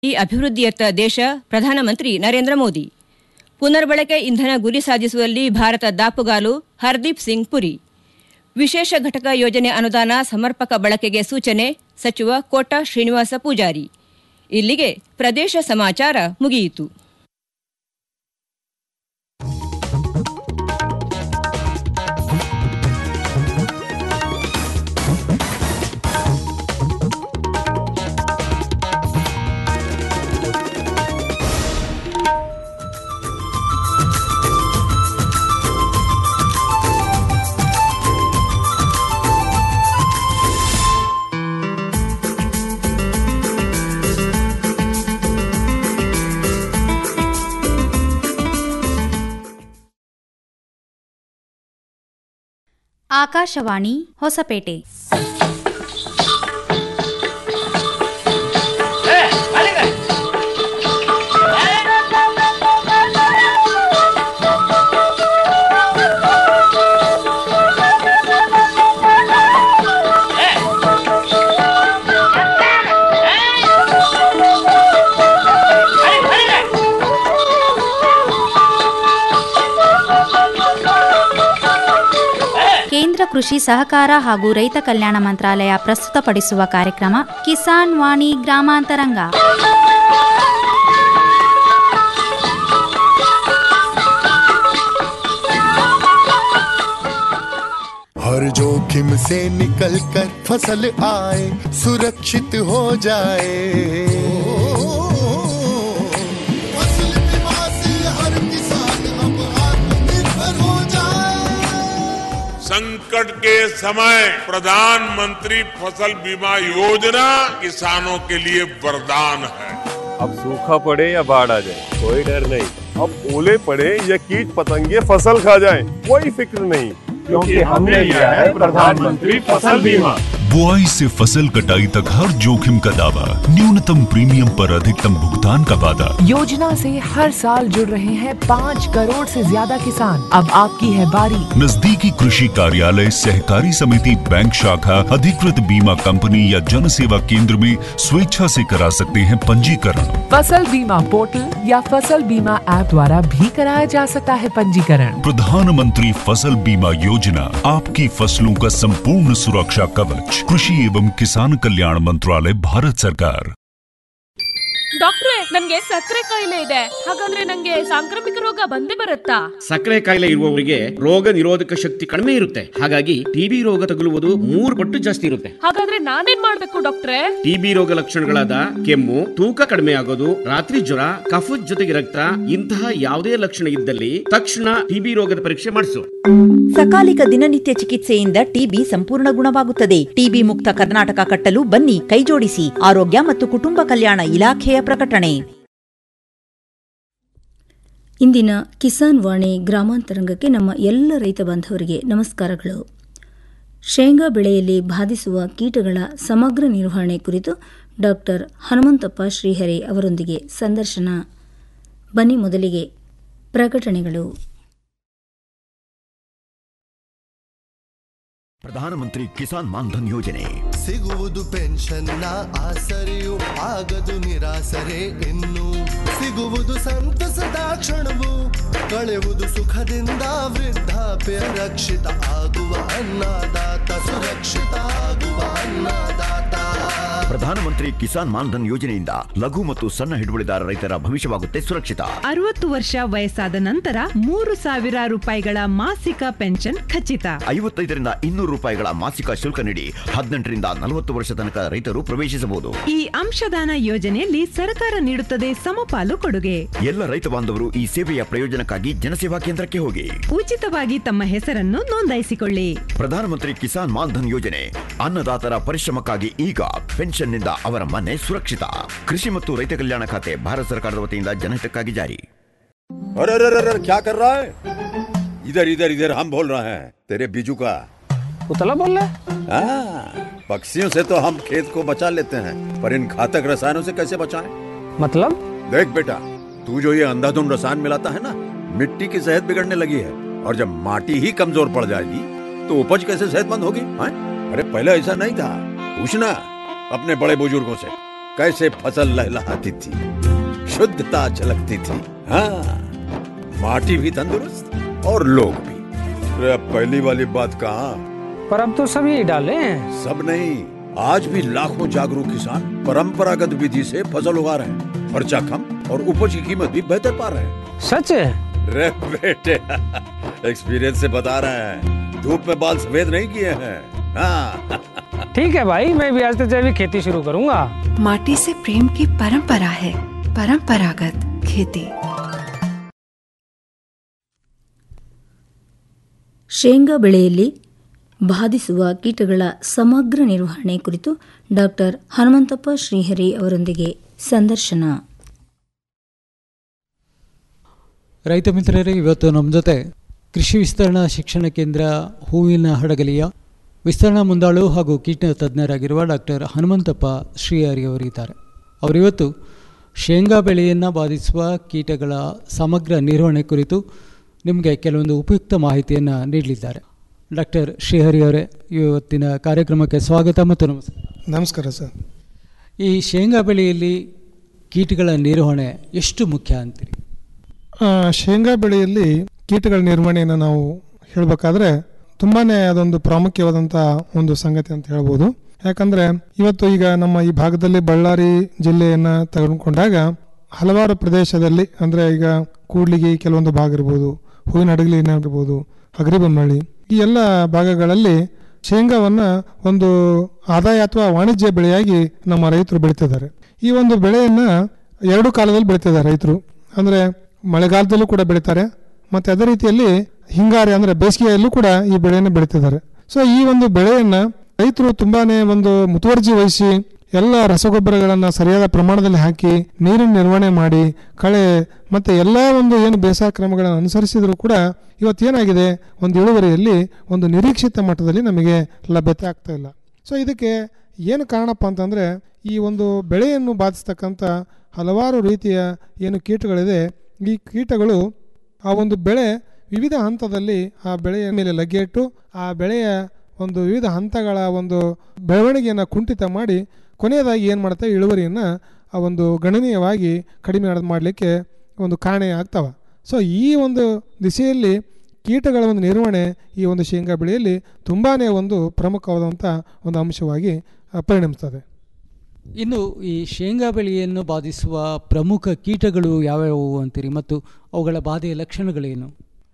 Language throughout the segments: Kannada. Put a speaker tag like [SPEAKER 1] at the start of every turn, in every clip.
[SPEAKER 1] ಈ ಅಭಿವೃದ್ಧಿಯತ್ತ ದೇಶ ಪ್ರಧಾನಮಂತ್ರಿ ನರೇಂದ್ರ ಮೋದಿ ಪುನರ್ಬಳಕೆ ಇಂಧನ ಗುರಿ ಸಾಧಿಸುವಲ್ಲಿ ಭಾರತ ದಾಪುಗಾಲು ಹರ್ದೀಪ್ ಸಿಂಗ್ ಪುರಿ ವಿಶೇಷ ಘಟಕ ಯೋಜನೆ ಅನುದಾನ ಸಮರ್ಪಕ ಬಳಕೆಗೆ ಸೂಚನೆ ಸಚಿವ ಕೋಟ ಶ್ರೀನಿವಾಸ ಪೂಜಾರಿ ಇಲ್ಲಿಗೆ ಪ್ರದೇಶ ಸಮಾಚಾರ ಮುಗಿಯಿತು
[SPEAKER 2] ಆಕಾಶವಾಣಿ ಹೊಸಪೇಟೆ ಕೇಂದ್ರ ಕೃಷಿ ಸಹಕಾರ ಹಾಗೂ ರೈತ ಕಲ್ಯಾಣ ಮಂತ್ರಾಲಯ ಪ್ರಸ್ತುತಪಡಿಸುವ ಕಾರ್ಯಕ್ರಮ ಕಿಸಾನ್ ವಾಣಿ ಗ್ರಾಮಾಂತರಂಗ
[SPEAKER 3] हर जोखिम से निकल कर फसल आए सुरक्षित हो जाए फसल बीमा से हर किसान अब आत्मनिर्भर हो जाए
[SPEAKER 4] संकट के समय प्रधानमंत्री फसल बीमा योजना किसानों के लिए वरदान है
[SPEAKER 5] अब सूखा पड़े या बाढ़ आ जाए कोई डर नहीं अब ओले पड़े या कीट पतंगे फसल खा जाए कोई फिक्र नहीं क्योंकि हमने लिया है प्रधानमंत्री फसल बीमा
[SPEAKER 6] बुआई से फसल कटाई तक हर जोखिम का दावा न्यूनतम प्रीमियम पर अधिकतम भुगतान का वादा
[SPEAKER 7] योजना से हर साल जुड़ रहे हैं पाँच करोड़ से ज्यादा किसान अब आपकी है बारी
[SPEAKER 6] नजदीकी कृषि कार्यालय सहकारी समिति बैंक शाखा अधिकृत बीमा कंपनी या जन सेवा केंद्र में स्वेच्छा से करा सकते हैं पंजीकरण
[SPEAKER 7] फसल बीमा पोर्टल या फसल बीमा ऐप द्वारा भी कराया जा सकता है पंजीकरण
[SPEAKER 6] प्रधानमंत्री फसल बीमा योजना आपकी फसलों का संपूर्ण सुरक्षा कवच कृषि एवं किसान कल्याण मंत्रालय भारत सरकार
[SPEAKER 8] ಡಾಕ್ಟ್ರೆ ನನ್ಗೆ ಸಕ್ಕರೆ ಕಾಯಿಲೆ ಇದೆ ಹಾಗಂದ್ರೆ ನಂಗೆ ಸಾಂಕ್ರಾಮಿಕ ರೋಗ ಬಂದೇ ಬರುತ್ತಾ
[SPEAKER 9] ಸಕ್ಕರೆ ಕಾಯಿಲೆ ಇರುವವರಿಗೆ ರೋಗ ನಿರೋಧಕ ಶಕ್ತಿ ಕಡಿಮೆ ಇರುತ್ತೆ ಹಾಗಾಗಿ ಟಿಬಿ ರೋಗ ತಗುಲುವುದು ಮೂರು ಪಟ್ಟು ಜಾಸ್ತಿ ಇರುತ್ತೆ
[SPEAKER 8] ಹಾಗಾದ್ರೆ ನಾನೇನ್ ಮಾಡ್ಬೇಕು ಡಾಕ್ಟ್ರೆ
[SPEAKER 9] ಟಿಬಿ ರೋಗ ಲಕ್ಷಣಗಳಾದ ಕೆಮ್ಮು ತೂಕ ಕಡಿಮೆ ಆಗೋದು ರಾತ್ರಿ ಜ್ವರ ಕಫದ ಜೊತೆಗೆ ರಕ್ತ ಇಂತಹ ಯಾವುದೇ ಲಕ್ಷಣ ಇದ್ದಲ್ಲಿ ತಕ್ಷಣ ಟಿಬಿ ರೋಗದ ಪರೀಕ್ಷೆ ಮಾಡಿಸು
[SPEAKER 10] ಸಕಾಲಿಕ ದಿನನಿತ್ಯ ಚಿಕಿತ್ಸೆಯಿಂದ ಟಿಬಿ ಸಂಪೂರ್ಣ ಗುಣವಾಗುತ್ತದೆ ಟಿಬಿ ಮುಕ್ತ ಕರ್ನಾಟಕ ಕಟ್ಟಲು ಬನ್ನಿ ಕೈಜೋಡಿಸಿ ಆರೋಗ್ಯ ಮತ್ತು ಕುಟುಂಬ ಕಲ್ಯಾಣ ಇಲಾಖೆಯ ಪ್ರಕಟಣೆ
[SPEAKER 11] ಇಂದಿನ ಕಿಸಾನ್ ವಾಣಿ ಗ್ರಾಮಾಂತರಂಗಕ್ಕೆ ನಮ್ಮ ಎಲ್ಲ ರೈತ ಬಾಂಧವರಿಗೆ ನಮಸ್ಕಾರಗಳು ಶೇಂಗಾ ಬೆಳೆಯಲ್ಲಿ ಬಾಧಿಸುವ ಕೀಟಗಳ ಸಮಗ್ರ ನಿರ್ವಹಣೆ ಕುರಿತು ಡಾಕ್ಟರ್ ಹನುಮಂತಪ್ಪ ಶ್ರೀಹರಿ ಅವರೊಂದಿಗೆ ಸಂದರ್ಶನ ಬನ್ನಿ ಮೊದಲಿಗೆ ಪ್ರಕಟಣೆಗಳು
[SPEAKER 12] ಪ್ರಧಾನಮಂತ್ರಿ ಕಿಸಾನ್ ಮಾನ್ಧನ್ ಯೋಜನೆ
[SPEAKER 3] ಸಿಗುವುದು ಪೆನ್ಷನ್ನ ಆಸರೆಯು ಆಗದು ನಿರಾಸರೆ ಇನ್ನು ಸಿಗುವುದು ಸಂತಸದ ಕ್ಷಣವು ಕಳೆಯುವುದು ಸುಖದಿಂದ ವೃದ್ಧಾಪ್ಯ ರಕ್ಷಿತ ಆಗುವ ಅನ್ನದಾತ ಸುರಕ್ಷಿತ ಆಗುವ ಅನ್ನದಾತ
[SPEAKER 12] ಪ್ರಧಾನಮಂತ್ರಿ ಕಿಸಾನ್ ಮಾನ್ಧನ್ ಯೋಜನೆಯಿಂದ ಲಘು ಮತ್ತು ಸಣ್ಣ ಹಿಡುವಳಿದಾರ ರೈತರ ಭವಿಷ್ಯವಾಗುತ್ತೆ ಸುರಕ್ಷಿತ
[SPEAKER 13] ಅರವತ್ತು ವರ್ಷ ವಯಸ್ಸಾದ ನಂತರ ಮೂರು ಸಾವಿರ ರೂಪಾಯಿಗಳ ಮಾಸಿಕ ಪೆನ್ಷನ್ ಖಚಿತ
[SPEAKER 12] ಐವತ್ತೈದರಿಂದ ಇನ್ನೂರು ರೂಪಾಯಿಗಳ ಮಾಸಿಕ ಶುಲ್ಕ ನೀಡಿ ಹದಿನೆಂಟರಿಂದ ನಲವತ್ತು ವರ್ಷ ತನಕ ರೈತರು ಪ್ರವೇಶಿಸಬಹುದು
[SPEAKER 13] ಈ ಅಂಶದಾನ ಯೋಜನೆಯಲ್ಲಿ ಸರ್ಕಾರ ನೀಡುತ್ತದೆ ಸಮಪಾಲು ಕೊಡುಗೆ
[SPEAKER 12] ಎಲ್ಲ ರೈತ ಬಾಂಧವರು ಈ ಸೇವೆಯ ಪ್ರಯೋಜನಕ್ಕಾಗಿ ಜನಸೇವಾ ಕೇಂದ್ರಕ್ಕೆ ಹೋಗಿ
[SPEAKER 13] ಉಚಿತವಾಗಿ ತಮ್ಮ ಹೆಸರನ್ನು ನೋಂದಾಯಿಸಿಕೊಳ್ಳಿ
[SPEAKER 12] ಪ್ರಧಾನಮಂತ್ರಿ ಕಿಸಾನ್ ಮಾನ್ಧನ್ ಯೋಜನೆ ಅನ್ನದಾತರ ಪರಿಶ್ರಮಕ್ಕಾಗಿ ಈಗ ಪೆನ್ಷನ್ನಿಂದ ಅವರ ಮನೆ ಸುರಕ್ಷಿತ ಕೃಷಿ ಮತ್ತು ರೈತ ಕಲ್ಯಾಣ ಖಾತೆ ಭಾರತ ಸರ್ಕಾರದ ವತಿಯಿಂದ ಜನಹಿತಕ್ಕಾಗಿ ಜಾರಿ
[SPEAKER 14] अरे अरे अरे क्या कर रहा है इधर इधर इधर हम बोल रहे हैं तेरे बीजू का
[SPEAKER 15] उतला बोल रहा
[SPEAKER 14] हाँ, पक्षियों से तो हम खेत को बचा लेते हैं पर इन घातक रसायनों से कैसे बचाएं?
[SPEAKER 15] मतलब
[SPEAKER 14] देख बेटा तू जो ये अंधाधुंध रसायन मिलाता है ना मिट्टी की सेहत बिगड़ने लगी है और जब माटी ही कमजोर पड़ जाएगी तो उपज कैसे सेहतमंद होगी हाँ? अरे पहले ऐसा नहीं था पूछना अपने बड़े बुजुर्गों से कैसे फसल लहलहाती थी शुद्धता झलकती थी हाँ माटी भी तंदुरुस्त और लोग भी अरे अब पहली वाली बात कहाँ
[SPEAKER 15] पर अब तो सब यही डाले हैं
[SPEAKER 14] सब नहीं आज भी लाखों जागरूक किसान परंपरागत विधि से फसल उगा रहे हैं खर्चा कम और उपज की कीमत भी बेहतर पा रहे हैं
[SPEAKER 15] सच है
[SPEAKER 14] रे बेटे एक्सपीरियंस से बता रहे हैं धूप में बाल सफेद नहीं किए हैं हाँ
[SPEAKER 15] ठीक है भाई मैं भी आज से जैविक खेती शुरू करूंगा
[SPEAKER 16] माटी से प्रेम की परंपरा है परंपरागत खेती
[SPEAKER 11] ಶೇಂಗಾ ಬೆಳೆಯಲ್ಲಿ ಬಾಧಿಸುವ ಕೀಟಗಳ ಸಮಗ್ರ ನಿರ್ವಹಣೆ ಕುರಿತು ಡಾಕ್ಟರ್ ಹನುಮಂತಪ್ಪ ಶ್ರೀಹರಿ ಅವರೊಂದಿಗೆ ಸಂದರ್ಶನ
[SPEAKER 17] ರೈತ ಮಿತ್ರರೇ ಇವತ್ತು ನಮ್ಮ ಜೊತೆ ಕೃಷಿ ವಿಸ್ತರಣಾ ಶಿಕ್ಷಣ ಕೇಂದ್ರ ಹೂವಿನ ಹಡಗಲಿಯ ವಿಸ್ತರಣಾ ಮುಂದಾಳು ಹಾಗೂ ಕೀಟ ತಜ್ಞರಾಗಿರುವ ಡಾಕ್ಟರ್ ಹನುಮಂತಪ್ಪ ಶ್ರೀಹರಿ ಅವರಿದ್ದಾರೆ ಅವರಿವತ್ತು ಶೇಂಗಾ ಬೆಳೆಯನ್ನು ಬಾಧಿಸುವ ಕೀಟಗಳ ಸಮಗ್ರ ನಿರ್ವಹಣೆ ಕುರಿತು ನಿಮಗೆ ಕೆಲವೊಂದು ಉಪಯುಕ್ತ ಮಾಹಿತಿಯನ್ನು ನೀಡಲಿದ್ದಾರೆ ಡಾಕ್ಟರ್ ಶ್ರೀಹರಿ ಅವರೇ ಇವತ್ತಿನ ಕಾರ್ಯಕ್ರಮಕ್ಕೆ ಸ್ವಾಗತ ಮತ್ತು ನಮಸ್ಕಾರ
[SPEAKER 18] ನಮಸ್ಕಾರ ಸರ್
[SPEAKER 17] ಈ ಶೇಂಗಾ ಬೆಳೆಯಲ್ಲಿ ಕೀಟಗಳ ನಿರ್ವಹಣೆ ಎಷ್ಟು ಮುಖ್ಯ ಅಂತೀರಿ
[SPEAKER 18] ಆ, ಶೇಂಗಾ ಬೆಳೆಯಲ್ಲಿ ಕೀಟಗಳ ನಿರ್ವಹಣೆಯನ್ನು ನಾವು ಹೇಳಬೇಕಾದ್ರೆ ತುಂಬಾನೇ ಅದೊಂದು ಪ್ರಾಮುಖ್ಯವಾದಂಥ ಒಂದು ಸಂಗತಿ ಅಂತ ಹೇಳ್ಬೋದು ಯಾಕಂದ್ರೆ ಇವತ್ತು ಈಗ ನಮ್ಮ ಈ ಭಾಗದಲ್ಲಿ ಬಳ್ಳಾರಿ ಜಿಲ್ಲೆಯನ್ನ ತೆಗೆದುಕೊಂಡಾಗ ಹಲವಾರು ಪ್ರದೇಶದಲ್ಲಿ ಅಂದ್ರೆ ಈಗ ಕೂಡ್ಲಿಗಿ ಕೆಲವೊಂದು ಭಾಗ ಇರ್ಬೋದು ಹೂವಿನ ಹಡಗಲಿ ಇರ್ಬೋದು ಹಗರಿಬೊಮ್ಮಳ್ಳಿ ಈ ಎಲ್ಲ ಭಾಗಗಳಲ್ಲಿ ಶೇಂಗಾವನ್ನ ಒಂದು ಆದಾಯ ಅಥವಾ ವಾಣಿಜ್ಯ ಬೆಳೆಯಾಗಿ ನಮ್ಮ ರೈತರು ಬೆಳೀತಿದ್ದಾರೆ ಈ ಒಂದು ಬೆಳೆಯನ್ನ ಎರಡು ಕಾಲದಲ್ಲಿ ಬೆಳೀತಿದ್ದಾರೆ ರೈತರು ಅಂದ್ರೆ ಮಳೆಗಾಲದಲ್ಲೂ ಕೂಡ ಬೆಳೀತಾರೆ ಮತ್ತೆ ಅದೇ ರೀತಿಯಲ್ಲಿ ಹಿಂಗಾರಿ ಅಂದ್ರೆ ಬೇಸಿಗೆಯಲ್ಲೂ ಕೂಡ ಈ ಬೆಳೆಯನ್ನು ಬೆಳೀತಿದ್ದಾರೆ ಸೊ ಈ ಒಂದು ಬೆಳೆಯನ್ನ ರೈತರು ತುಂಬಾನೇ ಒಂದು ಮುತುವರ್ಜಿ ವಹಿಸಿ ಎಲ್ಲ ರಸಗೊಬ್ಬರಗಳನ್ನ ಸರಿಯಾದ ಪ್ರಮಾಣದಲ್ಲಿ ಹಾಕಿ ನೀರಿನ ನಿರ್ವಹಣೆ ಮಾಡಿ ಕಳೆ ಮತ್ತೆ ಎಲ್ಲ ಒಂದು ಏನು ಬೇಸಾಯ ಕ್ರಮಗಳನ್ನು ಅನುಸರಿಸಿದ್ರು ಕೂಡ ಇವತ್ತೇನಾಗಿದೆ ಒಂದು ಇಳುವರಿಯಲ್ಲಿ ಒಂದು ನಿರೀಕ್ಷಿತ ಮಟ್ಟದಲ್ಲಿ ನಮಗೆ ಲಭ್ಯತೆ ಆಗ್ತಾ ಇಲ್ಲ ಸೊ ಇದಕ್ಕೆ ಏನು ಕಾರಣಪ್ಪ ಅಂತಂದ್ರೆ ಈ ಒಂದು ಬೆಳೆಯನ್ನು ಬಾಧಿಸ್ತಕ್ಕಂಥ ಹಲವಾರು ರೀತಿಯ ಏನು ಕೀಟಗಳಿದೆ ಈ ಕೀಟಗಳು ಆ ಒಂದು ಬೆಳೆ ವಿವಿಧ ಹಂತದಲ್ಲಿ ಆ ಬೆಳೆಯ ಮೇಲೆ ಲಗ್ಗೆ ಇಟ್ಟು ಆ ಬೆಳೆಯ ಒಂದು ವಿವಿಧ ಹಂತಗಳ ಒಂದು ಬೆಳವಣಿಗೆಯನ್ನು ಕುಂಠಿತ ಮಾಡಿ ಕೊನೆಯದಾಗಿ ಏನು ಮಾಡುತ್ತೆ ಇಳುವರಿಯನ್ನು ಆ ಒಂದು ಗಣನೀಯವಾಗಿ ಕಡಿಮೆ ಮಾಡಲಿಕ್ಕೆ ಒಂದು ಕಾರಣ ಆಗ್ತವೆ ಸೊ ಈ ಒಂದು ದಿಸೆಯಲ್ಲಿ ಕೀಟಗಳ ಒಂದು ನಿರ್ವಹಣೆ ಈ ಒಂದು ಶೇಂಗಾ ಬೆಳೆಯಲ್ಲಿ ತುಂಬಾ ಒಂದು ಪ್ರಮುಖವಾದಂಥ ಒಂದು ಅಂಶವಾಗಿ ಆ, ಪರಿಣಮಿಸ್ತದೆ
[SPEAKER 17] ಇನ್ನು ಈ ಶೇಂಗಾ ಬೆಳೆಯನ್ನು ಬಾಧಿಸುವ ಪ್ರಮುಖ ಕೀಟಗಳು ಯಾವ್ಯಾವು ಅಂತೀರಿ ಮತ್ತು ಅವುಗಳ ಬಾಧೆಯ ಲಕ್ಷಣಗಳೇನು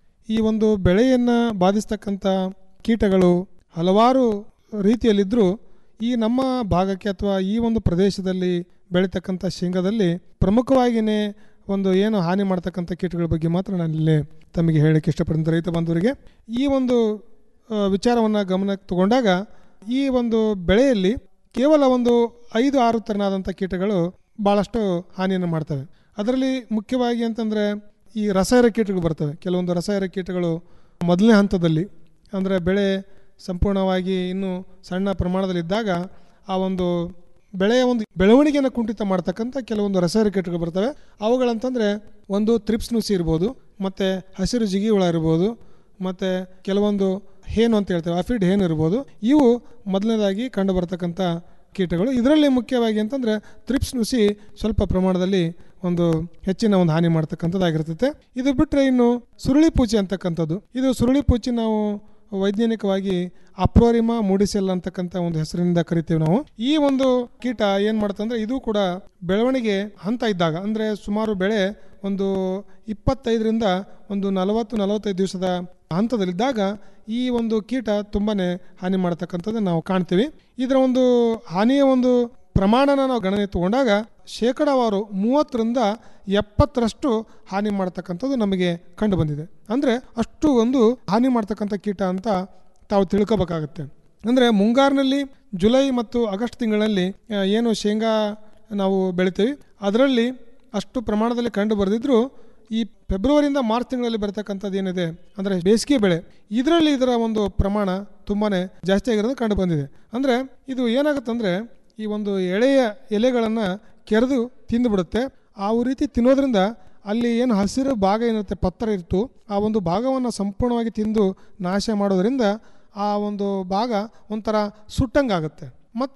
[SPEAKER 18] ಈ ಒಂದು ಬೆಳೆಯನ್ನು ಬಾಧಿಸ್ತಕ್ಕಂಥ ಕೀಟಗಳು ಹಲವಾರು ರೀತಿಯಲ್ಲಿದ್ದರೂ ಈ ನಮ್ಮ ಭಾಗಕ್ಕೆ ಅಥವಾ ಈ ಒಂದು ಪ್ರದೇಶದಲ್ಲಿ ಬೆಳೀತಕ್ಕಂಥ ಶೇಂಗಾದಲ್ಲಿ ಪ್ರಮುಖವಾಗಿಯೇ ಒಂದು ಏನು ಹಾನಿ ಮಾಡ್ತಕ್ಕಂಥ ಕೀಟಗಳ ಬಗ್ಗೆ ಮಾತ್ರ ನಾನು ಇಲ್ಲಿ ತಮಗೆ ಹೇಳಕ್ಕೆ ಇಷ್ಟಪಡ್ತೀನಿ ರೈತ ಬಂಧುವರಿಗೆ ಈ ಒಂದು ವಿಚಾರವನ್ನು ಗಮನಕ್ಕೆ ತಗೊಂಡಾಗ ಈ ಒಂದು ಬೆಳೆಯಲ್ಲಿ ಕೇವಲ ಒಂದು ಐದು ಆರು ಥರನಾದಂಥ ಕೀಟಗಳು ಭಾಳಷ್ಟು ಹಾನಿಯನ್ನು ಮಾಡ್ತವೆ ಅದರಲ್ಲಿ ಮುಖ್ಯವಾಗಿ ಅಂತಂದರೆ ಈ ರಸಾಯನ ಕೀಟಗಳು ಬರ್ತವೆ ಕೆಲವೊಂದು ರಸಾಯನ ಕೀಟಗಳು ಮೊದಲನೇ ಹಂತದಲ್ಲಿ ಅಂದರೆ ಬೆಳೆ ಸಂಪೂರ್ಣವಾಗಿ ಇನ್ನೂ ಸಣ್ಣ ಪ್ರಮಾಣದಲ್ಲಿದ್ದಾಗ ಆ ಒಂದು ಬೆಳೆಯ ಒಂದು ಬೆಳವಣಿಗೆಯನ್ನು ಕುಂಠಿತ ಮಾಡ್ತಕ್ಕಂಥ ಕೆಲವೊಂದು ರಸಾಯನ ಕೀಟಗಳು ಬರ್ತವೆ ಅವುಗಳಂತಂದರೆ ಒಂದು ತ್ರಿಪ್ಸ್ ನುಸಿ ಇರ್ಬೋದು ಮತ್ತು ಹಸಿರು ಜಿಗಿ ಹುಳ ಇರ್ಬೋದು ಮತ್ತು ಕೆಲವೊಂದು ಹೇನು ಅಂತ ಹೇಳ್ತೇವೆ ಅಫಿಡ್ ಹೇನು ಇರ್ಬೋದು ಇವು ಮೊದಲನೇದಾಗಿ ಕಂಡು ಬರ್ತಕ್ಕಂಥ ಕೀಟಗಳು ಇದರಲ್ಲಿ ಮುಖ್ಯವಾಗಿ ಅಂತಂದರೆ ತ್ರಿಪ್ಸ್ ನುಸಿ ಸ್ವಲ್ಪ ಪ್ರಮಾಣದಲ್ಲಿ ಒಂದು ಹೆಚ್ಚಿನ ಒಂದು ಹಾನಿ ಮಾಡ್ತಕ್ಕಂಥದ್ದಾಗಿರ್ತೈತೆ ಇದು ಬಿಟ್ಟರೆ ಇನ್ನು ಸುರುಳಿ ಪೂಚಿ ಅಂತಕ್ಕಂಥದ್ದು ಇದು ಸುರುಳಿ ಪೂಚಿ ನಾವು ವೈಜ್ಞಾನಿಕವಾಗಿ ಅಪ್ರೋರಿಮಾ ಮೂಡಿಸೆಲ್ ಅಂತಕ್ಕಂಥ ಒಂದು ಹೆಸರಿನಿಂದ ಕರಿತೀವಿ ನಾವು ಈ ಒಂದು ಕೀಟ ಏನು ಮಾಡುತ್ತಂದ್ರೆ ಇದು ಕೂಡ ಬೆಳವಣಿಗೆ ಹಂತ ಇದ್ದಾಗ ಅಂದರೆ ಸುಮಾರು ಬೆಳೆ ಒಂದು ಇಪ್ಪತ್ತೈದರಿಂದ ಒಂದು ನಲವತ್ತು ನಲವತ್ತೈದು ದಿವಸದ ಹಂತದಲ್ಲಿದ್ದಾಗ ಈ ಒಂದು ಕೀಟ ತುಂಬಾನೇ ಹಾನಿ ಮಾಡತಕ್ಕಂಥದ್ದು ನಾವು ಕಾಣ್ತೀವಿ ಇದರ ಒಂದು ಹಾನಿಯ ಒಂದು ಪ್ರಮಾಣನ ನಾವು ಗಣನೆ ತಗೊಂಡಾಗ ಶೇಕಡಾವಾರು ಮೂವತ್ತರಿಂದ ಎಪ್ಪತ್ತರಷ್ಟು ಹಾನಿ ಮಾಡ್ತಕ್ಕಂಥದ್ದು ನಮಗೆ ಕಂಡು ಬಂದಿದೆ ಅಂದರೆ ಅಷ್ಟು ಒಂದು ಹಾನಿ ಮಾಡ್ತಕ್ಕಂಥ ಕೀಟ ಅಂತ ತಾವು ತಿಳ್ಕೊಬೇಕಾಗತ್ತೆ ಅಂದರೆ ಮುಂಗಾರಿನಲ್ಲಿ ಜುಲೈ ಮತ್ತು ಆಗಸ್ಟ್ ತಿಂಗಳಲ್ಲಿ ಆ, ಏನು ಶೇಂಗಾ ನಾವು ಬೆಳಿತೀವಿ ಅದರಲ್ಲಿ ಅಷ್ಟು ಪ್ರಮಾಣದಲ್ಲಿ ಕಂಡು ಬರೆದಿದ್ರು ಈ ಫೆಬ್ರವರಿಯಿಂದ ಮಾರ್ಚ್ ತಿಂಗಳಲ್ಲಿ ಬರ್ತಕ್ಕಂಥದ್ದು ಏನಿದೆ ಅಂದರೆ ಬೇಸಿಗೆ ಬೆಳೆ ಇದರಲ್ಲಿ ಇದರ ಒಂದು ಪ್ರಮಾಣ ತುಂಬಾ ಜಾಸ್ತಿ ಆಗಿರೋದು ಕಂಡು ಬಂದಿದೆ ಅಂದರೆ ಇದು ಏನಾಗುತ್ತಂದರೆ ಈ ಒಂದು ಎಳೆಯ ಎಲೆಗಳನ್ನು ಕೆರೆದು ತಿಂದುಬಿಡುತ್ತೆ ಆ ರೀತಿ ತಿನ್ನೋದ್ರಿಂದ ಅಲ್ಲಿ ಏನು ಹಸಿರು ಭಾಗ ಏನಿರುತ್ತೆ ಪತ್ರ ಇರ್ತು ಆ ಒಂದು ಭಾಗವನ್ನು ಸಂಪೂರ್ಣವಾಗಿ ತಿಂದು ನಾಶ ಮಾಡೋದ್ರಿಂದ ಆ ಒಂದು ಭಾಗ ಒಂಥರ ಸುಟ್ಟಂಗಾಗುತ್ತೆ ಮತ್ತು